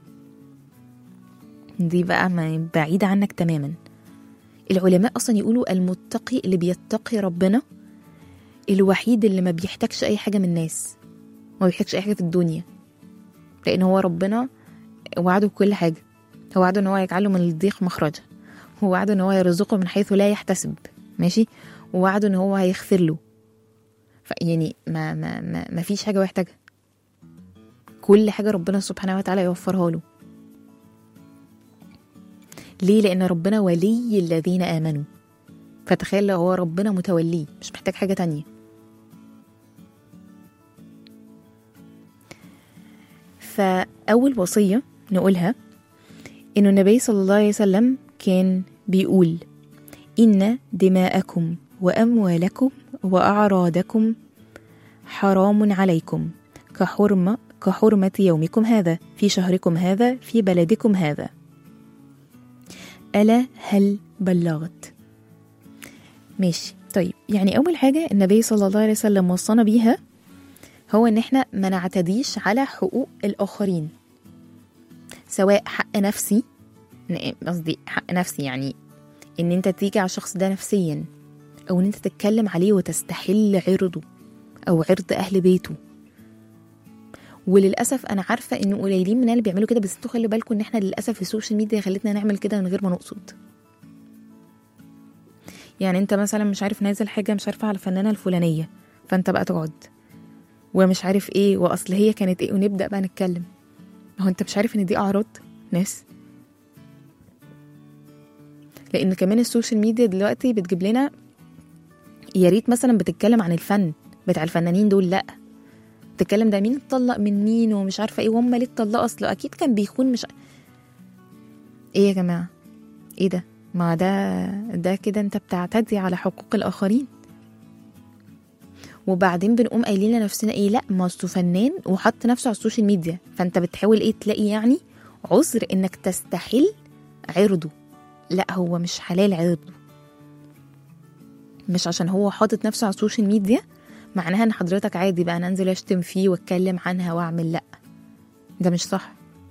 دي بقى ما بعيدة عنك تماما العلماء أصلا يقولوا المتقي اللي بيتقي ربنا الوحيد اللي ما بيحتاجش أي حاجة من الناس ما بيحتاجش أي حاجة في الدنيا لأن هو ربنا وعده بكل حاجة هو وعده إن هو يجعله من الضيق مخرجا هو وعده إن هو يرزقه من حيث لا يحتسب ماشي ووعده إن هو هيغفر له ف- يعني ما ما ما, ما فيش حاجة هو يحتاجها كل حاجة ربنا سبحانه وتعالى يوفرها له ليه لأن ربنا ولي الذين آمنوا فتخيل لو هو ربنا متوليه مش محتاج حاجة تانية فأول وصية نقولها إنه النبي صلى الله عليه وسلم كان بيقول إن دماءكم وأموالكم وأعراضكم حرام عليكم كحرمة كحرمة يومكم هذا في شهركم هذا في بلدكم هذا ألا هل بلغت ماشي طيب يعني أول حاجة النبي صلى الله عليه وسلم وصانا بيها هو إن إحنا ما نعتديش على حقوق الآخرين سواء حق نفسي ن- قصدي حق نفسي يعني إن أنت تيجي على الشخص ده نفسيا أو إن أنت تتكلم عليه وتستحل عرضه أو عرض أهل بيته وللاسف انا عارفه انه قليلين مننا اللي بيعملوا كده بس انتوا خلي بالكم ان احنا للاسف السوشيال ميديا خلتنا نعمل كده من غير ما نقصد يعني انت مثلا مش عارف نازل حاجه مش عارفه على الفنانه الفلانيه فانت بقى تقعد ومش عارف ايه واصل هي كانت ايه ونبدا بقى نتكلم ما هو انت مش عارف ان دي اعراض ناس لان كمان السوشيال ميديا دلوقتي بتجيب لنا يا ريت مثلا بتتكلم عن الفن بتاع الفنانين دول لا تتكلم ده مين اتطلق من مين ومش عارفه ايه وهم ليه اتطلقوا اصله اكيد كان بيخون مش ايه يا جماعه ايه ده ما ده ده كده انت بتعتدي على حقوق الاخرين وبعدين بنقوم قايلين لنفسنا ايه لا ما أصله فنان وحط نفسه على السوشيال ميديا فانت بتحاول ايه تلاقي يعني عذر انك تستحل عرضه لا هو مش حلال عرضه مش عشان هو حاطط نفسه على السوشيال ميديا معناها ان حضرتك عادي بقى انا انزل اشتم فيه واتكلم عنها واعمل لا ده مش صح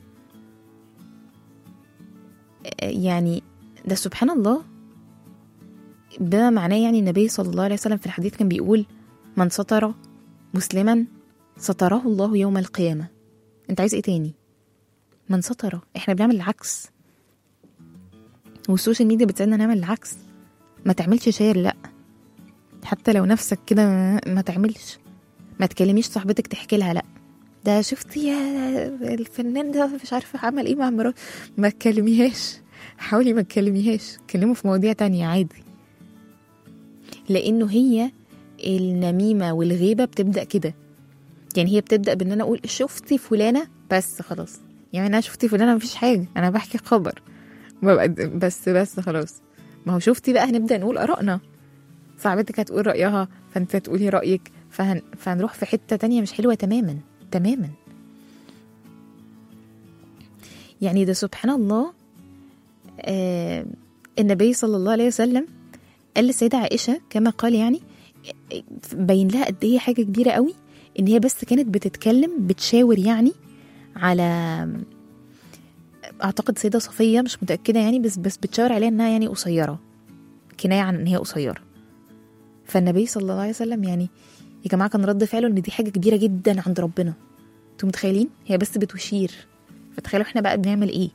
يعني ده سبحان الله بما معناه يعني النبي صلى الله عليه وسلم في الحديث كان بيقول من ستر مسلما ستره الله يوم القيامة انت عايز ايه تاني من ستر احنا بنعمل العكس والسوشيال ميديا بتساعدنا نعمل العكس ما تعملش شير لا حتى لو نفسك كده ما- ما تعملش ما تكلميش صاحبتك تحكي لها لا ده شفتي يا الفنان ده مش عارفه عمل ايه مع مراته ما تكلميهاش حاولي ما تكلميهاش كلموا في مواضيع تانية عادي لانه هي النميمة والغيبة بتبدأ كده يعني هي بتبدأ بان انا اقول شفتي فلانة بس خلاص يعني انا شفتي فلانة مفيش حاجة انا بحكي خبر ببقى بس بس خلاص ما هو شفتي بقى هنبدأ نقول آرائنا صاحبتك هتقول رأيها فانت هتقولي رأيك فهن... فهنروح في حتة تانية مش حلوة تماما تماما يعني ده سبحان الله آه النبي صلى الله عليه وسلم قال للسيدة عائشة كما قال يعني بين لها قد ايه حاجة كبيرة قوي ان هي بس كانت بتتكلم بتشاور يعني على اعتقد سيدة صفية مش متأكدة يعني بس بس بتشاور عليها انها يعني قصيرة كناية عن ان هي قصيرة فالنبي صلى الله عليه وسلم يعني يا جماعة كان رد فعله ان دي حاجة كبيرة جدا عند ربنا انتوا متخيلين هي بس بتشير فتخيلوا احنا بقى بنعمل ايه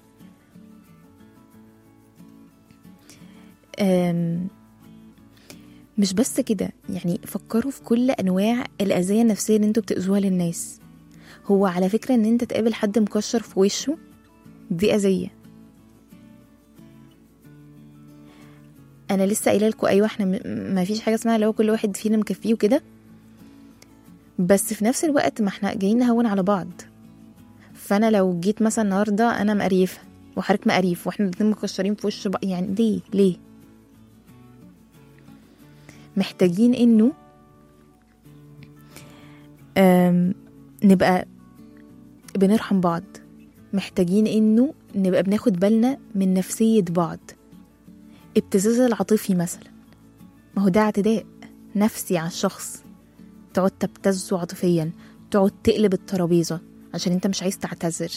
أم مش بس كده يعني فكروا في كل انواع الاذيه النفسيه اللي انتوا بتاذوها للناس هو على فكره ان انت تقابل حد مكشر في وشه دي اذيه انا لسه قايله لكم ايوه احنا م- ما فيش حاجه اسمها لو كل واحد فينا مكفيه وكده بس في نفس الوقت ما احنا جايين نهون على بعض فانا لو جيت مثلا النهارده انا مقريفه وحضرتك مقريف واحنا الاتنين مكشرين في وش بقى يعني ليه ليه محتاجين انه أم، نبقى بنرحم بعض محتاجين انه نبقى بناخد بالنا من نفسية بعض ابتزاز العاطفي مثلا ما هو ده اعتداء نفسي على الشخص تقعد تبتزه عاطفيا تقعد تقلب الترابيزة عشان انت مش عايز تعتذر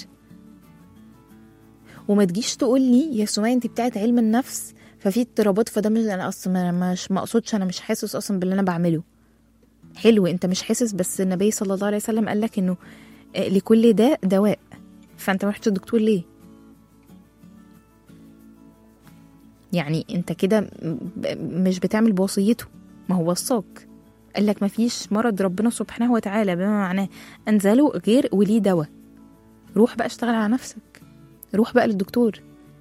وما تجيش تقول لي يا سمية انت بتاعت علم النفس ففي اضطرابات فده مش انا اصلا ما- مش ما اقصدش انا مش حاسس اصلا باللي انا بعمله حلو انت مش حاسس بس النبي صلى الله عليه وسلم قال لك انه آه، لكل داء دواء فانت ما رحتش الدكتور ليه يعني انت كده م- ب- مش بتعمل بوصيته ما هو وصاك قال لك ما فيش مرض ربنا سبحانه وتعالى بما معناه انزله غير وليه دواء روح بقى اشتغل على نفسك روح بقى للدكتور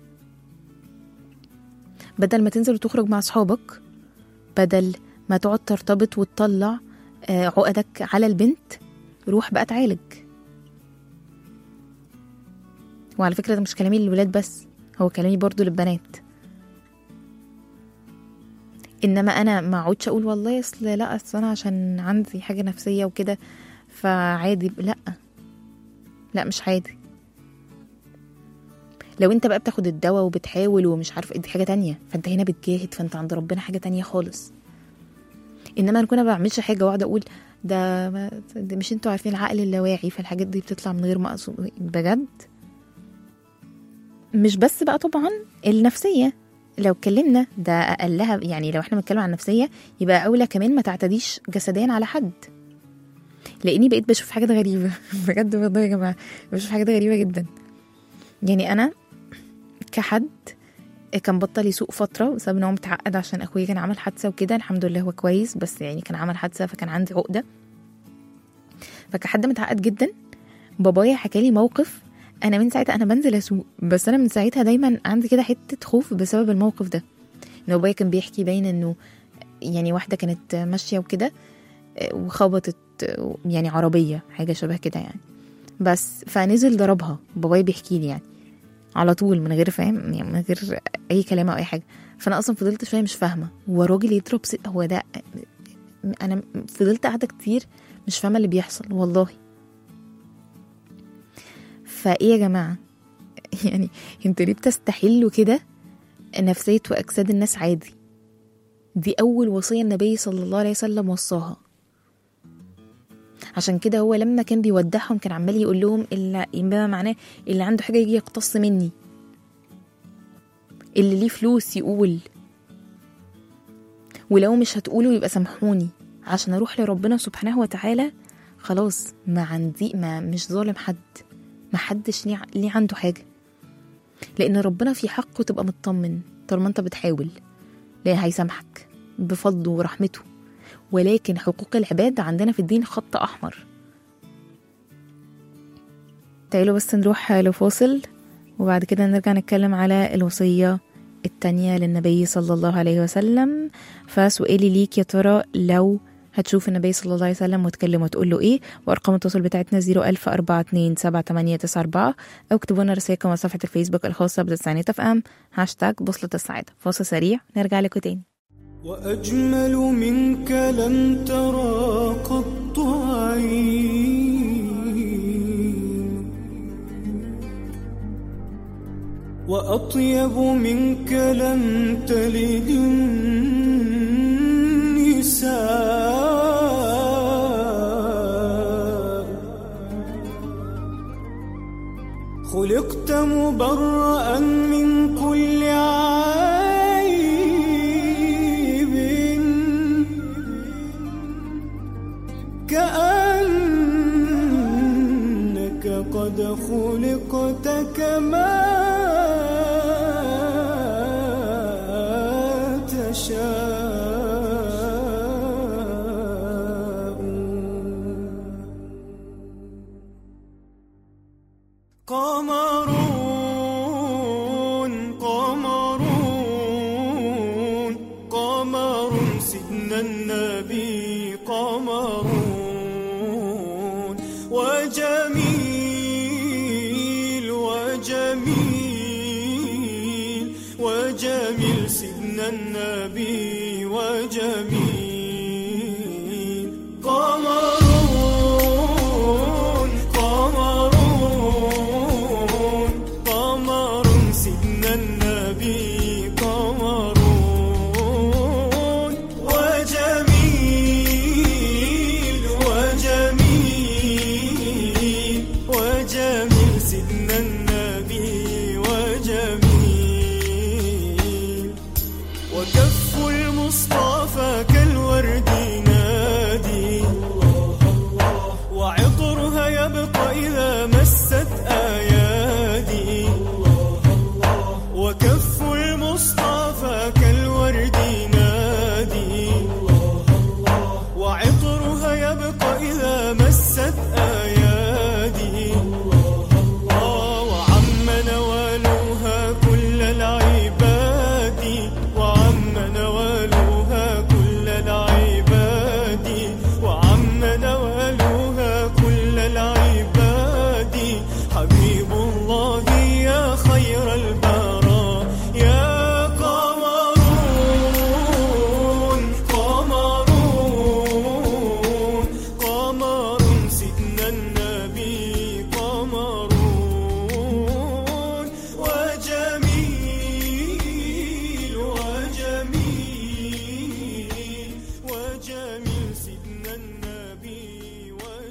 بدل ما تنزل وتخرج مع اصحابك بدل ما تقعد ترتبط وتطلع آه، عقدك على البنت روح بقى اتعالج وعلى فكرة ده مش كلامي للولاد بس هو كلامي برضو للبنات انما انا ما اقعدش اقول والله اصل لا اصل انا عشان عندي حاجة نفسية وكده فعادي لا لا مش عادي لو انت بقى بتاخد الدواء وبتحاول ومش عارفه دي حاجه تانية فانت هنا بتجاهد فانت عند ربنا حاجه تانية خالص انما انا كنت ما بعملش حاجه واقعد اقول ده, ما- ده مش انتوا عارفين العقل اللاواعي فالحاجات دي بتطلع من غير ما اقصد بجد مش بس بقى طبعا النفسيه لو اتكلمنا ده اقلها يعني لو احنا بنتكلم عن النفسيه يبقى اولى كمان ما تعتديش جسديا على حد لاني بقيت بشوف حاجات غريبه بجد والله يا جماعه بشوف حاجات غريبه جدا يعني انا كحد كان بطل يسوق فترة بسبب ان هو متعقد عشان اخويا كان عمل حادثة وكده الحمد لله هو كويس بس يعني كان عمل حادثة فكان عندي عقدة فكحد متعقد جدا بابايا حكالي موقف انا من ساعتها انا بنزل اسوق بس انا من ساعتها دايما عندي كده حتة خوف بسبب الموقف ده ان بابايا كان بيحكي باين انه يعني واحدة كانت ماشية وكده آه، وخبطت آه، يعني عربية حاجة شبه كده يعني بس فنزل ضربها بابايا بيحكي لي يعني على طول من غير فاهم يعني من غير اي كلام او اي حاجه فانا اصلا فضلت شويه مش فاهمه هو راجل يضرب ست هو ده انا فضلت قاعده كتير مش فاهمه اللي بيحصل والله فايه يا جماعه يعني انتوا ليه بتستحلوا كده نفسيه واجساد الناس عادي دي اول وصيه النبي صلى الله عليه وسلم وصاها عشان كده هو لما كان بيودعهم كان عمال يقول لهم اللي بما معناه اللي عنده حاجه يجي يقتص مني اللي ليه فلوس يقول ولو مش هتقولوا يبقى سامحوني عشان اروح لربنا سبحانه وتعالى خلاص ما عندي ما مش ظالم حد ما حدش ليه ليه عنده حاجه لان ربنا في حقه تبقى مطمن طالما انت بتحاول لا هيسامحك بفضله ورحمته ولكن حقوق العباد عندنا في الدين خط احمر تعالوا بس نروح لفاصل وبعد كده نرجع نتكلم على الوصية التانية للنبي صلى الله عليه وسلم فسؤالي ليك يا ترى لو هتشوف النبي صلى الله عليه وسلم وتكلمه وتقول له ايه وارقام التواصل بتاعتنا 010427894 او اكتبوا لنا رسائلكم على صفحه الفيسبوك الخاصه بتسعينات اف ام هاشتاج بوصله السعاده فاصل سريع نرجع لكم تاني وأجمل منك لم ترى قط عين وأطيب منك لم تلد النساء خلقت مبرأ من كل عيب كأنك قد خلقت كما تشاء قمرون قمرون قمر سيدنا النبي قمرون وجميل وجميل وجميل سيدنا النبي وجميل قمرون قمرون قمر سيدنا النبي قمرون وجميل وجميل وجميل سيدنا النبي وجميل وكف المصطفى كالورد نادي وعطرها يبقى إذا مست أيادي وكف المصطفى كالورد نادي وعطرها يبقى إذا مست أيادي وعم نوالها كل العباد وعم نوالها كل العباد وعم نوالها كل العباد حبيب الله يا خير البراء يا قمرون قمرون قمر سيدنا النبي قمرون وجميل وجميل وجميل سيدنا النبي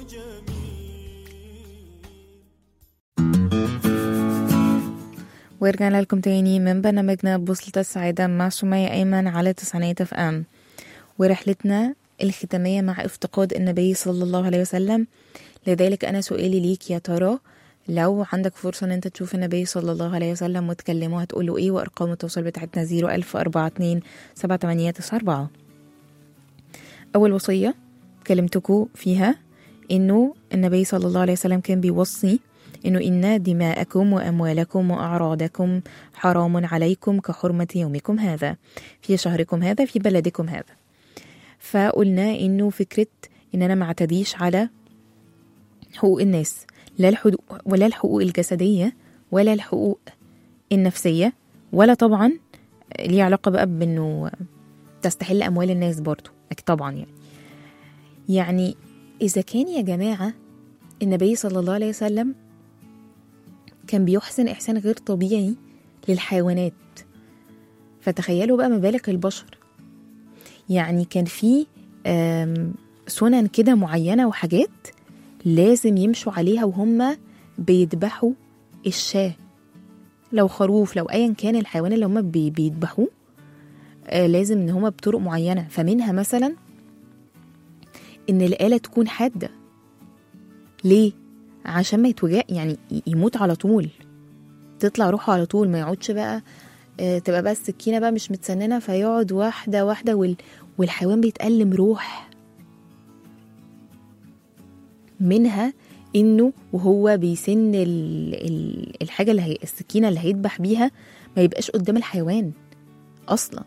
وجميل ورجعنا لكم تاني من برنامجنا بوصلة السعادة مع سمية أيمن على تسعينات اف ام ورحلتنا الختامية مع افتقاد النبي صلى الله عليه وسلم لذلك أنا سؤالي ليك يا ترى لو عندك فرصة ان انت تشوف النبي صلى الله عليه وسلم وتكلمه هتقوله ايه وارقام التواصل بتاعتنا 01042 7894 أول وصية كلمتكم فيها إنه النبي صلى الله عليه وسلم كان بيوصي إنه إن دماءكم وأموالكم وأعراضكم حرام عليكم كحرمة يومكم هذا في شهركم هذا في بلدكم هذا فقلنا إنه فكرة إن أنا ما اعتديش على حقوق الناس لا الحقوق ولا الحقوق الجسدية ولا الحقوق النفسية ولا طبعا ليه علاقة بقى بإنه تستحل أموال الناس برضو أكيد طبعا يعني يعني إذا كان يا جماعة النبي صلى الله عليه وسلم كان بيحسن إحسان غير طبيعي للحيوانات فتخيلوا بقى مبالغ البشر يعني كان في آم، سنن كده معينة وحاجات لازم يمشوا عليها وهم بيذبحوا الشاة لو خروف لو أيا كان الحيوان اللي هم بي- بيذبحوه آه، لازم ان هما بطرق معينه فمنها مثلا ان الاله تكون حاده ليه عشان ما يتوجع يعني ي- يموت على طول تطلع روحه على طول ما يقعدش بقى آه، تبقى بقى السكينه بقى مش متسننه فيقعد واحده واحده وال... والحيوان بيتألم روح منها انه وهو بيسن ال... ال... الحاجه اللي هي السكينه اللي هيذبح بيها ما يبقاش قدام الحيوان اصلا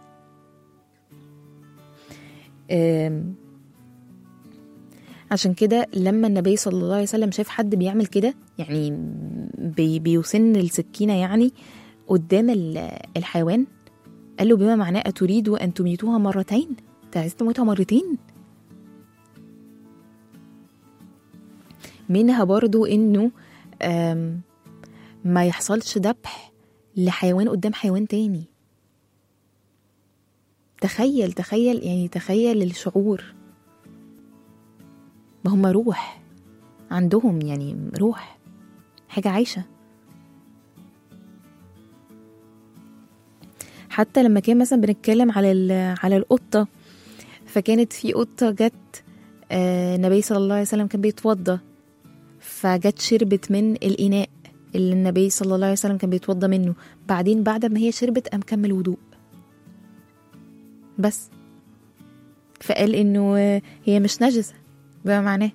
أم... عشان كده لما النبي صلى الله عليه وسلم شاف حد بيعمل كده يعني بي... بيسن السكينه يعني قدام ال- الحيوان قال له بما معناه أتريد أن تميتوها مرتين؟ أنت عايز تموتها مرتين؟ منها برضو إنه آم، ما يحصلش ذبح لحيوان قدام حيوان تاني تخيل تخيل يعني تخيل الشعور ما هم روح عندهم يعني روح حاجة عايشة حتى لما كان مثلا بنتكلم على ال- على القطة فكانت في قطة جت آه، النبي صلى الله عليه وسلم كان بيتوضى فجت شربت من الإناء اللي النبي صلى الله عليه وسلم كان بيتوضى منه بعدين بعد ما هي شربت قام كمل وضوء بس فقال إنه آه، هي مش نجسة بما معناه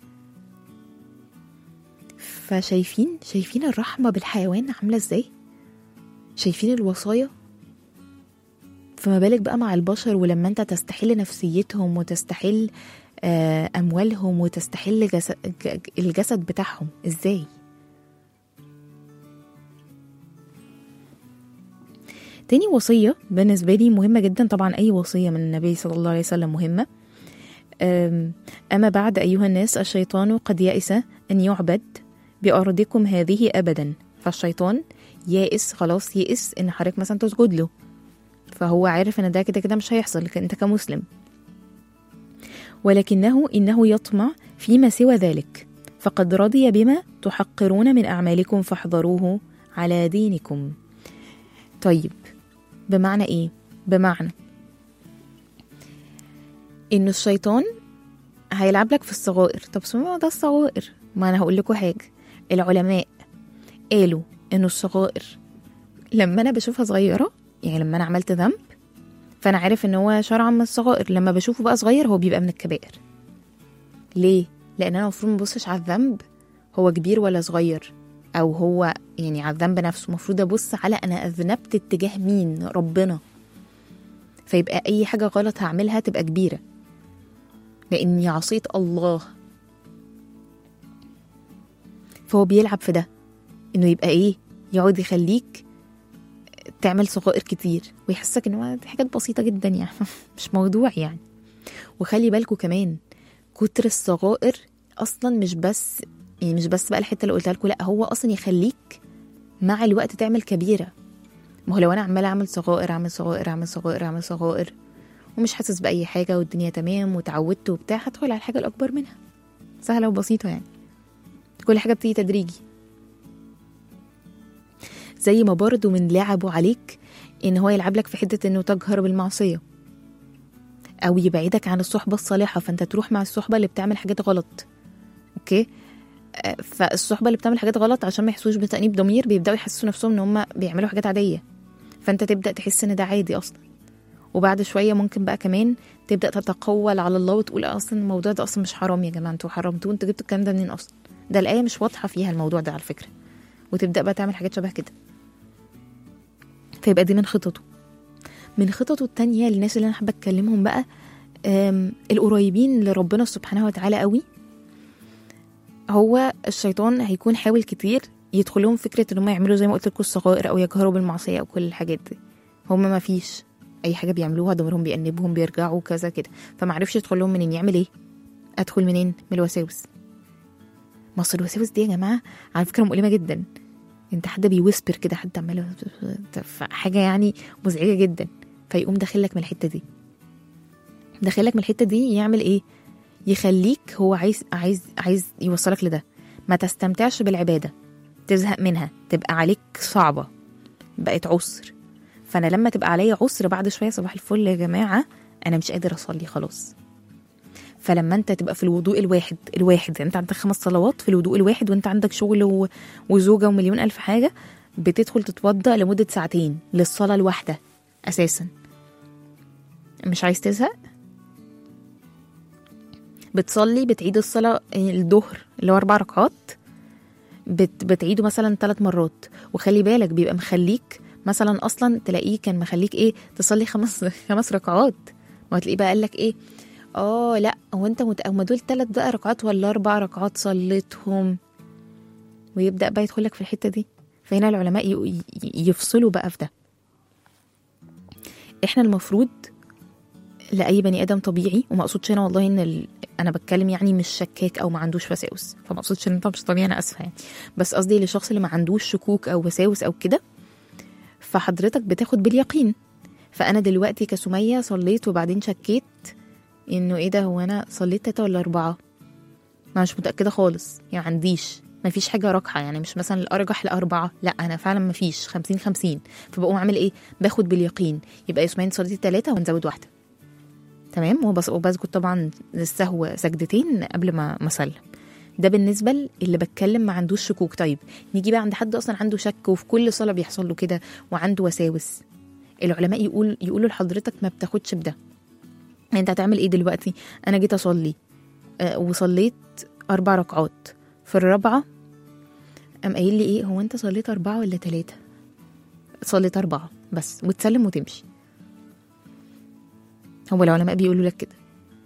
فشايفين شايفين الرحمة بالحيوان عاملة ازاي شايفين الوصايا فما بالك بقى مع البشر ولما انت تستحل نفسيتهم وتستحل آه، اموالهم وتستحل جس- ج- الجسد بتاعهم ازاي تاني وصية بالنسبة لي مهمة جدا طبعا أي وصية من النبي صلى الله عليه وسلم مهمة أم، أما بعد أيها الناس الشيطان قد يئس أن يعبد بأرضكم هذه أبدا فالشيطان يائس خلاص يئس إن حضرتك مثلا تسجد له فهو عارف ان ده كده كده مش هيحصل لك انت كمسلم ولكنه انه يطمع فيما سوى ذلك فقد رضي بما تحقرون من اعمالكم فاحذروه على دينكم طيب بمعنى ايه بمعنى انه الشيطان هيلعب لك في الصغائر طب سمعوا ده الصغائر ما انا هقول لكم حاجه العلماء قالوا انه الصغائر لما انا بشوفها صغيره يعني لما انا عملت ذنب فانا عارف ان هو شرعا من الصغائر لما بشوفه بقى صغير هو بيبقى من الكبائر ليه لان انا المفروض مبصش على الذنب هو كبير ولا صغير او هو يعني على الذنب نفسه المفروض ابص على انا اذنبت اتجاه مين ربنا فيبقى اي حاجه غلط هعملها تبقى كبيره لاني عصيت الله فهو بيلعب في ده انه يبقى ايه يقعد يخليك تعمل صغائر كتير ويحسسك ان هو دي حاجات بسيطه جدا يعني مش موضوع يعني وخلي بالكوا كمان كتر الصغائر اصلا مش بس يعني مش بس بقى الحته اللي قلتها لكم لا هو اصلا يخليك مع الوقت تعمل كبيره ما هو لو انا عماله اعمل صغائر اعمل صغائر اعمل صغائر اعمل صغائر ومش حاسس باي حاجه والدنيا تمام وتعودت وبتاع هدخل على الحاجه الاكبر منها سهله وبسيطه يعني كل حاجه بتيجي تدريجي زي ما برضه من لعبه عليك ان هو يلعب لك في حته انه تجهر بالمعصيه او يبعدك عن الصحبه الصالحه فانت تروح مع الصحبه اللي بتعمل حاجات غلط اوكي آه، فالصحبه اللي بتعمل حاجات غلط عشان ما يحسوش بتأنيب ضمير بيبداوا يحسسوا نفسهم ان هم بيعملوا حاجات عاديه فانت تبدا تحس ان ده عادي اصلا وبعد شويه ممكن بقى كمان تبدا تتقول على الله وتقول اصلا الموضوع ده اصلا مش حرام يا جماعه انتوا حرمتوه انتوا جبتوا الكلام ده منين اصلا ده الايه مش واضحه فيها الموضوع ده على فكره وتبدا بقى تعمل حاجات شبه كده فيبقى دي من خططه من خططه التانية للناس اللي انا حابه اتكلمهم بقى آم، القريبين لربنا سبحانه وتعالى قوي هو الشيطان هيكون حاول كتير يدخل لهم فكره ان هم يعملوا زي ما قلت لكم الصغائر او يجهروا بالمعصيه او كل الحاجات دي هم ما فيش اي حاجه بيعملوها ضميرهم بيأنبهم بيرجعوا كذا كده فما عرفش يدخل لهم منين يعمل ايه ادخل منين من الوساوس مصر الوساوس دي يا جماعه على فكره مؤلمه جدا انت حد بيوسبر كده حد عمال حاجه يعني مزعجه جدا فيقوم داخلك من الحته دي داخلك من الحته دي يعمل ايه يخليك هو عايز عايز عايز يوصلك لده ما تستمتعش بالعباده تزهق منها تبقى عليك صعبه بقت عسر فانا لما تبقى عليا عسر بعد شويه صباح الفل يا جماعه انا مش قادر اصلي خلاص فلما انت تبقى في الوضوء الواحد الواحد يعني انت عندك خمس صلوات في الوضوء الواحد وانت عندك شغل و... وزوجه ومليون الف حاجه بتدخل تتوضا لمده ساعتين للصلاه الواحده اساسا مش عايز تزهق بتصلي بتعيد الصلاة الظهر اللي هو أربع ركعات بت بتعيده مثلا ثلاث مرات وخلي بالك بيبقى مخليك مثلا أصلا تلاقيه كان مخليك إيه تصلي خمس خمس ركعات ما تلاقيه بقى قال لك إيه اه لا هو انت مت... هما دول ثلاث بقى ركعات ولا اربع ركعات صليتهم ويبدا بقى يدخل لك في الحته دي فهنا العلماء ي... ي- يفصلوا بقى في ده احنا المفروض لاي بني ادم طبيعي وما اقصدش هنا والله ان ال... انا بتكلم يعني مش شكاك او ما عندوش وساوس فما اقصدش ان انت مش طبيعي انا اسفه يعني بس قصدي للشخص اللي ما عندوش شكوك او وساوس او كده فحضرتك بتاخد باليقين فانا دلوقتي كسميه صليت وبعدين شكيت انه ايه ده هو انا صليت تلاته ولا اربعه ما مش متاكده خالص يعني ما عنديش ما فيش حاجه راجحه يعني مش مثلا الارجح لاربعه لا انا فعلا ما فيش 50 50 فبقوم اعمل ايه باخد باليقين يبقى ياسمين صليتي ثلاثه ونزود واحده تمام وبس وبسجد طبعا للسهو سجدتين قبل ما ما اسلم ده بالنسبه اللي بتكلم ما عندوش شكوك طيب نيجي بقى عند حد اصلا عنده شك وفي كل صلاه بيحصل له كده وعنده وساوس العلماء يقول يقولوا لحضرتك ما بتاخدش بده انت هتعمل ايه دلوقتي انا جيت اصلي آه، وصليت اربع ركعات في الرابعه قام قايل لي ايه هو انت صليت اربعه ولا ثلاثه صليت اربعه بس وتسلم وتمشي هو العلماء بيقولوا لك كده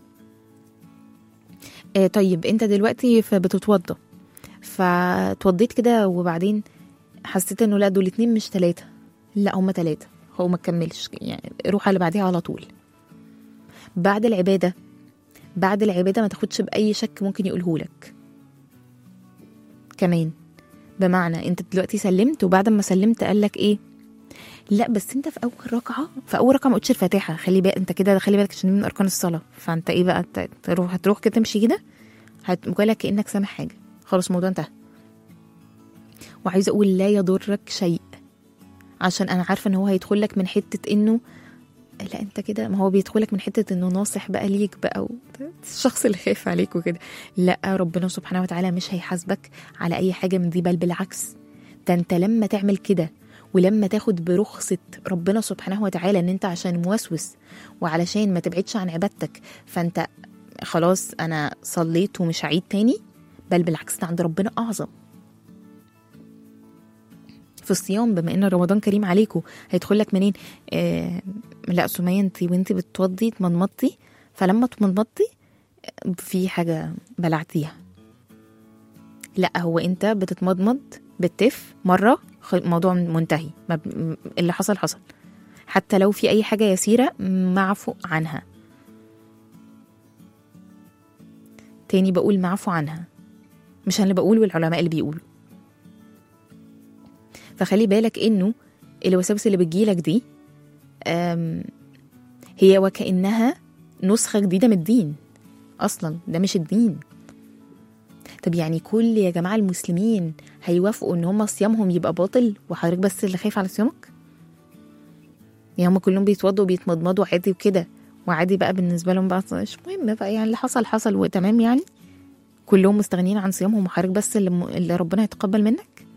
آه طيب انت دلوقتي فبتتوضى فتوضيت كده وبعدين حسيت انه لا دول اتنين مش تلاتة لا هما تلاتة هو ما كملش يعني روح على اللي بعديها على طول بعد العبادة بعد العبادة ما تاخدش بأي شك ممكن يقولهولك كمان بمعنى انت دلوقتي سلمت وبعد ما سلمت قالك ايه لا بس انت في اول ركعه في اول ركعه ما قلتش الفاتحه خلي بالك انت كده خلي بالك عشان دي من اركان الصلاه فانت ايه بقى ت- تروح هتروح كده تمشي كده هتقول لك كانك سامع حاجه خلاص الموضوع انتهى وعايزه اقول لا يضرك شيء عشان انا عارفه ان هو هيدخل لك من حته انه لا انت كده ما هو بيدخلك من حته انه ناصح بقى ليك بقى و... الشخص اللي خايف عليك وكده لا ربنا سبحانه وتعالى مش هيحاسبك على اي حاجه من دي بل بالعكس ده انت لما تعمل كده ولما تاخد برخصة ربنا سبحانه وتعالى ان انت عشان موسوس وعلشان ما تبعدش عن عبادتك فانت خلاص انا صليت ومش هعيد تاني بل بالعكس ده عند ربنا اعظم في الصيام بما ان رمضان كريم عليكم هيدخل لك منين آه لا سمية انت وانت بتوضي تمضمضتي فلما تمضمضتي آه، في حاجة بلعتيها لا هو انت بتتمضمض بالتف مرة خ- الموضوع منتهي ما ب- م- اللي حصل حصل حتى لو في اي حاجة يسيرة معفو عنها تاني بقول معفو عنها مش انا اللي بقول والعلماء اللي بيقولوا فخلي بالك انه الوساوس اللي بتجيلك دي أم، هي وكأنها نسخة جديدة من الدين أصلا ده مش الدين طب يعني كل يا جماعة المسلمين هيوافقوا إن هم صيامهم يبقى باطل وحضرتك بس اللي خايف على صيامك يعني هم كلهم بيتوضوا وبيتمضمضوا عادي وكده وعادي بقى بالنسبة لهم بقى مش مهم بقى يعني اللي حصل حصل وتمام يعني كلهم مستغنيين عن صيامهم وحضرتك بس اللي, م... اللي ربنا يتقبل منك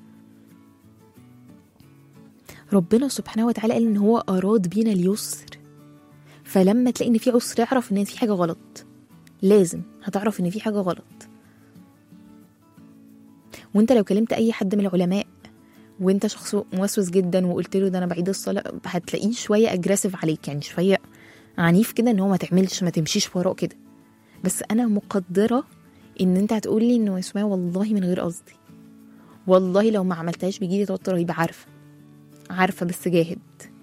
ربنا سبحانه وتعالى قال ان هو اراد بينا اليسر فلما تلاقي ان في عسر اعرف ان في حاجه غلط لازم هتعرف ان في حاجه غلط وانت لو كلمت اي حد من العلماء وانت شخص موسوس جدا وقلت له ده انا بعيد الصلاه هتلاقيه شويه اجريسيف عليك يعني شويه عنيف كده ان هو ما تعملش ما تمشيش وراه كده بس انا مقدره ان انت هتقول لي انه اسمها والله من غير قصدي والله لو ما عملتهاش بيجيلي توتر رهيب عارفه عارفه بس جاهد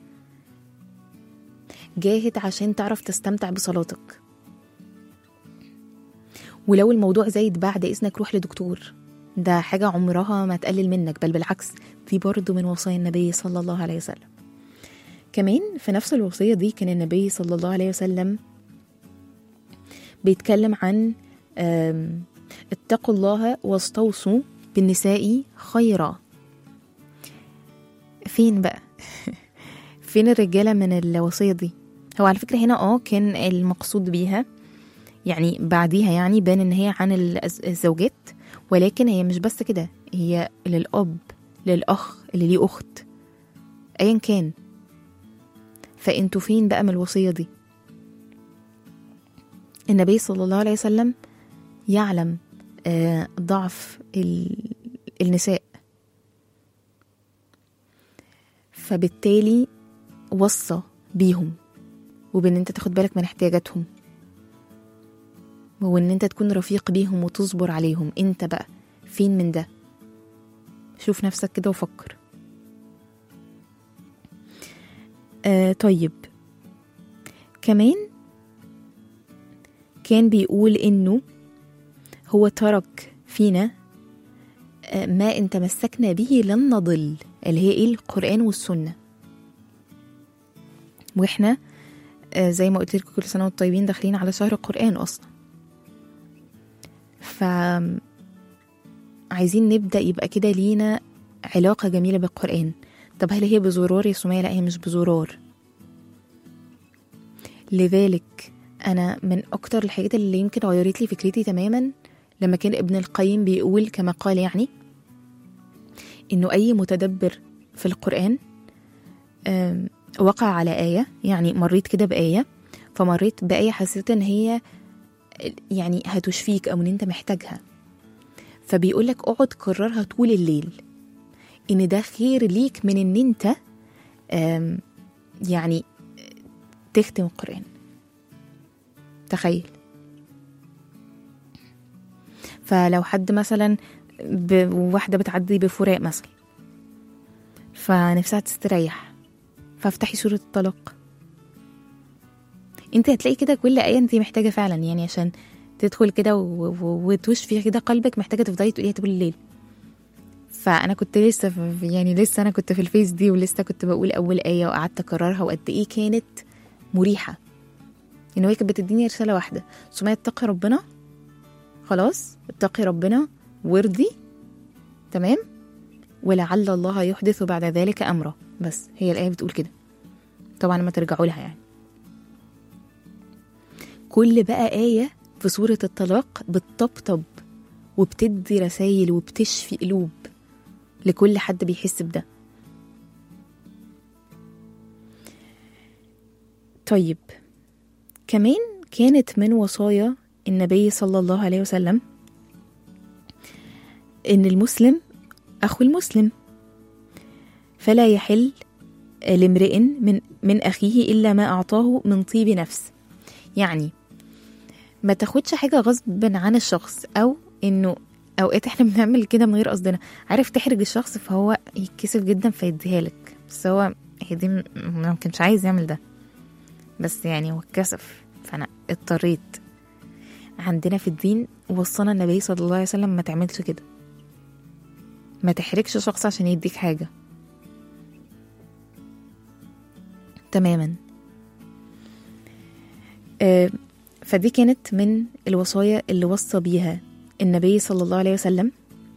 جاهد عشان تعرف تستمتع بصلاتك ولو الموضوع زايد بعد اذنك روح لدكتور ده حاجة عمرها ما تقلل منك بل بالعكس دي برضه من وصايا النبي صلى الله عليه وسلم كمان في نفس الوصية دي كان النبي صلى الله عليه وسلم بيتكلم عن آم، اتقوا الله واستوصوا بالنساء خيرا فين بقى فين الرجالة من الوصية دي هو على فكرة هنا اه كان المقصود بيها يعني بعديها يعني بان ان هي عن الأز- الزوجات ولكن هي مش بس كده هي للأب للأخ اللي ليه أخت أيا كان فانتوا فين بقى من الوصية دي النبي صلى الله عليه وسلم يعلم آه، ضعف ال- النساء فبالتالي وصى بيهم وبان انت تاخد بالك من احتياجاتهم وان انت تكون رفيق بيهم وتصبر عليهم انت بقى فين من ده شوف نفسك كده وفكر آه طيب كمان كان بيقول انه هو ترك فينا آه، ما ان تمسكنا به لن نضل اللي هي ايه القرآن والسنة واحنا آه، زي ما قلت لكم كل سنة وانتم طيبين داخلين على شهر القرآن اصلا ف عايزين نبدأ يبقى كده لينا علاقة جميلة بالقرآن طب هل هي بزرار يا سمية لا هي مش بزرار لذلك أنا من أكتر الحاجات اللي يمكن غيرت لي فكرتي تماما لما كان ابن القيم بيقول كما قال يعني إنه أي متدبر في القرآن آم، وقع على آية يعني مريت كده بآية فمريت بآية حسيت إن هي يعني هتشفيك أو إن أنت محتاجها فبيقول لك اقعد كررها طول الليل ان ده خير ليك من ان انت آم، يعني تختم القرآن تخيل فلو حد مثلا ب- واحدة بتعدي بفراق مثلا فنفسها تستريح فافتحي سورة الطلاق انت هتلاقي كده كل آية انت محتاجة فعلا يعني عشان تدخل كده و- و- وتشفي كده قلبك محتاجة تفضلي تقوليها طول الليل فانا كنت لسه في يعني لسه انا كنت في الفيس دي ولسه كنت بقول اول ايه وقعدت اكررها وقد ايه كانت مريحه ان هي كانت بتديني رساله واحده سمية اتقي ربنا خلاص اتقي ربنا وارضي تمام ولعل الله يحدث بعد ذلك امره بس هي الايه بتقول كده طبعا لما ترجعوا لها يعني كل بقى ايه في سوره الطلاق بتطبطب وبتدي رسايل وبتشفي قلوب لكل حد بيحس بده طيب كمان كانت من وصايا النبي صلى الله عليه وسلم ان المسلم اخو المسلم فلا يحل لامرئ من من اخيه الا ما اعطاه من طيب نفس يعني ما تاخدش حاجه غصب عن الشخص او انه اوقات احنا بنعمل كده من غير قصدنا عارف تحرج الشخص فهو يتكسف جدا فيديها لك بس هو هي دي م- ما كانش عايز يعمل ده بس يعني هو اتكسف فانا اضطريت عندنا في الدين وصانا النبي صلى الله عليه وسلم ما تعملش كده ما تحرجش شخص عشان يديك حاجة تماما آه، فدي كانت من الوصايا اللي وصى بيها النبي صلى الله عليه وسلم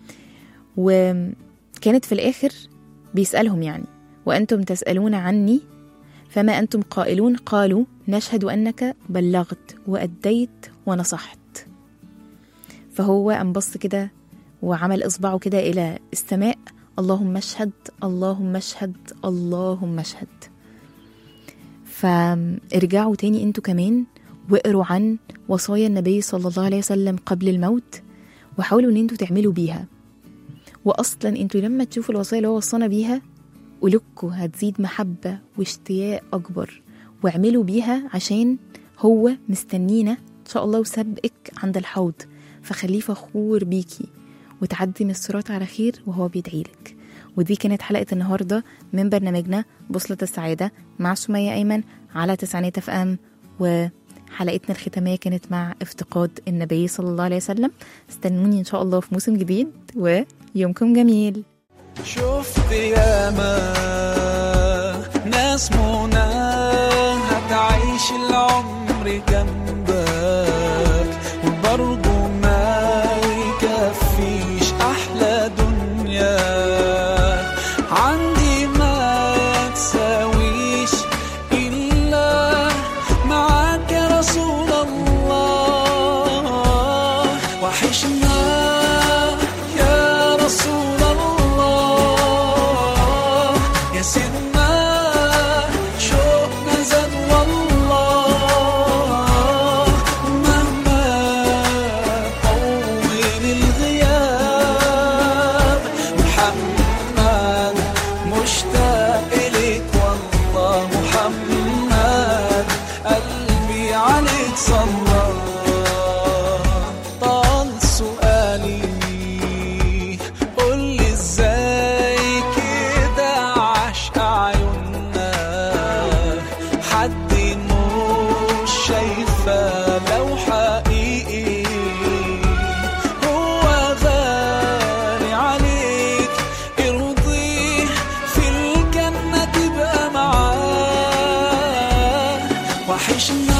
وكانت في الآخر بيسألهم يعني وأنتم تسألون عني فما أنتم قائلون قالوا نشهد أنك بلغت وأديت ونصحت فهو انبص كده وعمل إصبعه كده إلى السماء اللهم اشهد اللهم اشهد اللهم اشهد فارجعوا تاني انتوا كمان واقروا عن وصايا النبي صلى الله عليه وسلم قبل الموت وحاولوا ان انتوا تعملوا بيها واصلا انتوا لما تشوفوا الوصايا اللي هو وصانا بيها قلوبكم هتزيد محبة واشتياق أكبر واعملوا بيها عشان هو مستنينا إن شاء الله وسابقك عند الحوض فخليه فخور بيكي وتعدي من الصراط على خير وهو بيدعيلك ودي كانت حلقة النهاردة من برنامجنا بوصلة السعادة مع سمية أيمن على تسعينات اف ام وحلقتنا الختامية كانت مع افتقاد النبي صلى الله عليه وسلم استنوني إن شاء الله في موسم جديد ويومكم جميل شفت ياما ناس منى هتعيش العمر جنبك وبرضه ما يكفيش احلى دنيا عندي ما تساويش الا معاك يا رسول الله وحشنا يا رسول الله يا سيدنا شوقنا زاد والله مهما طول وحشنا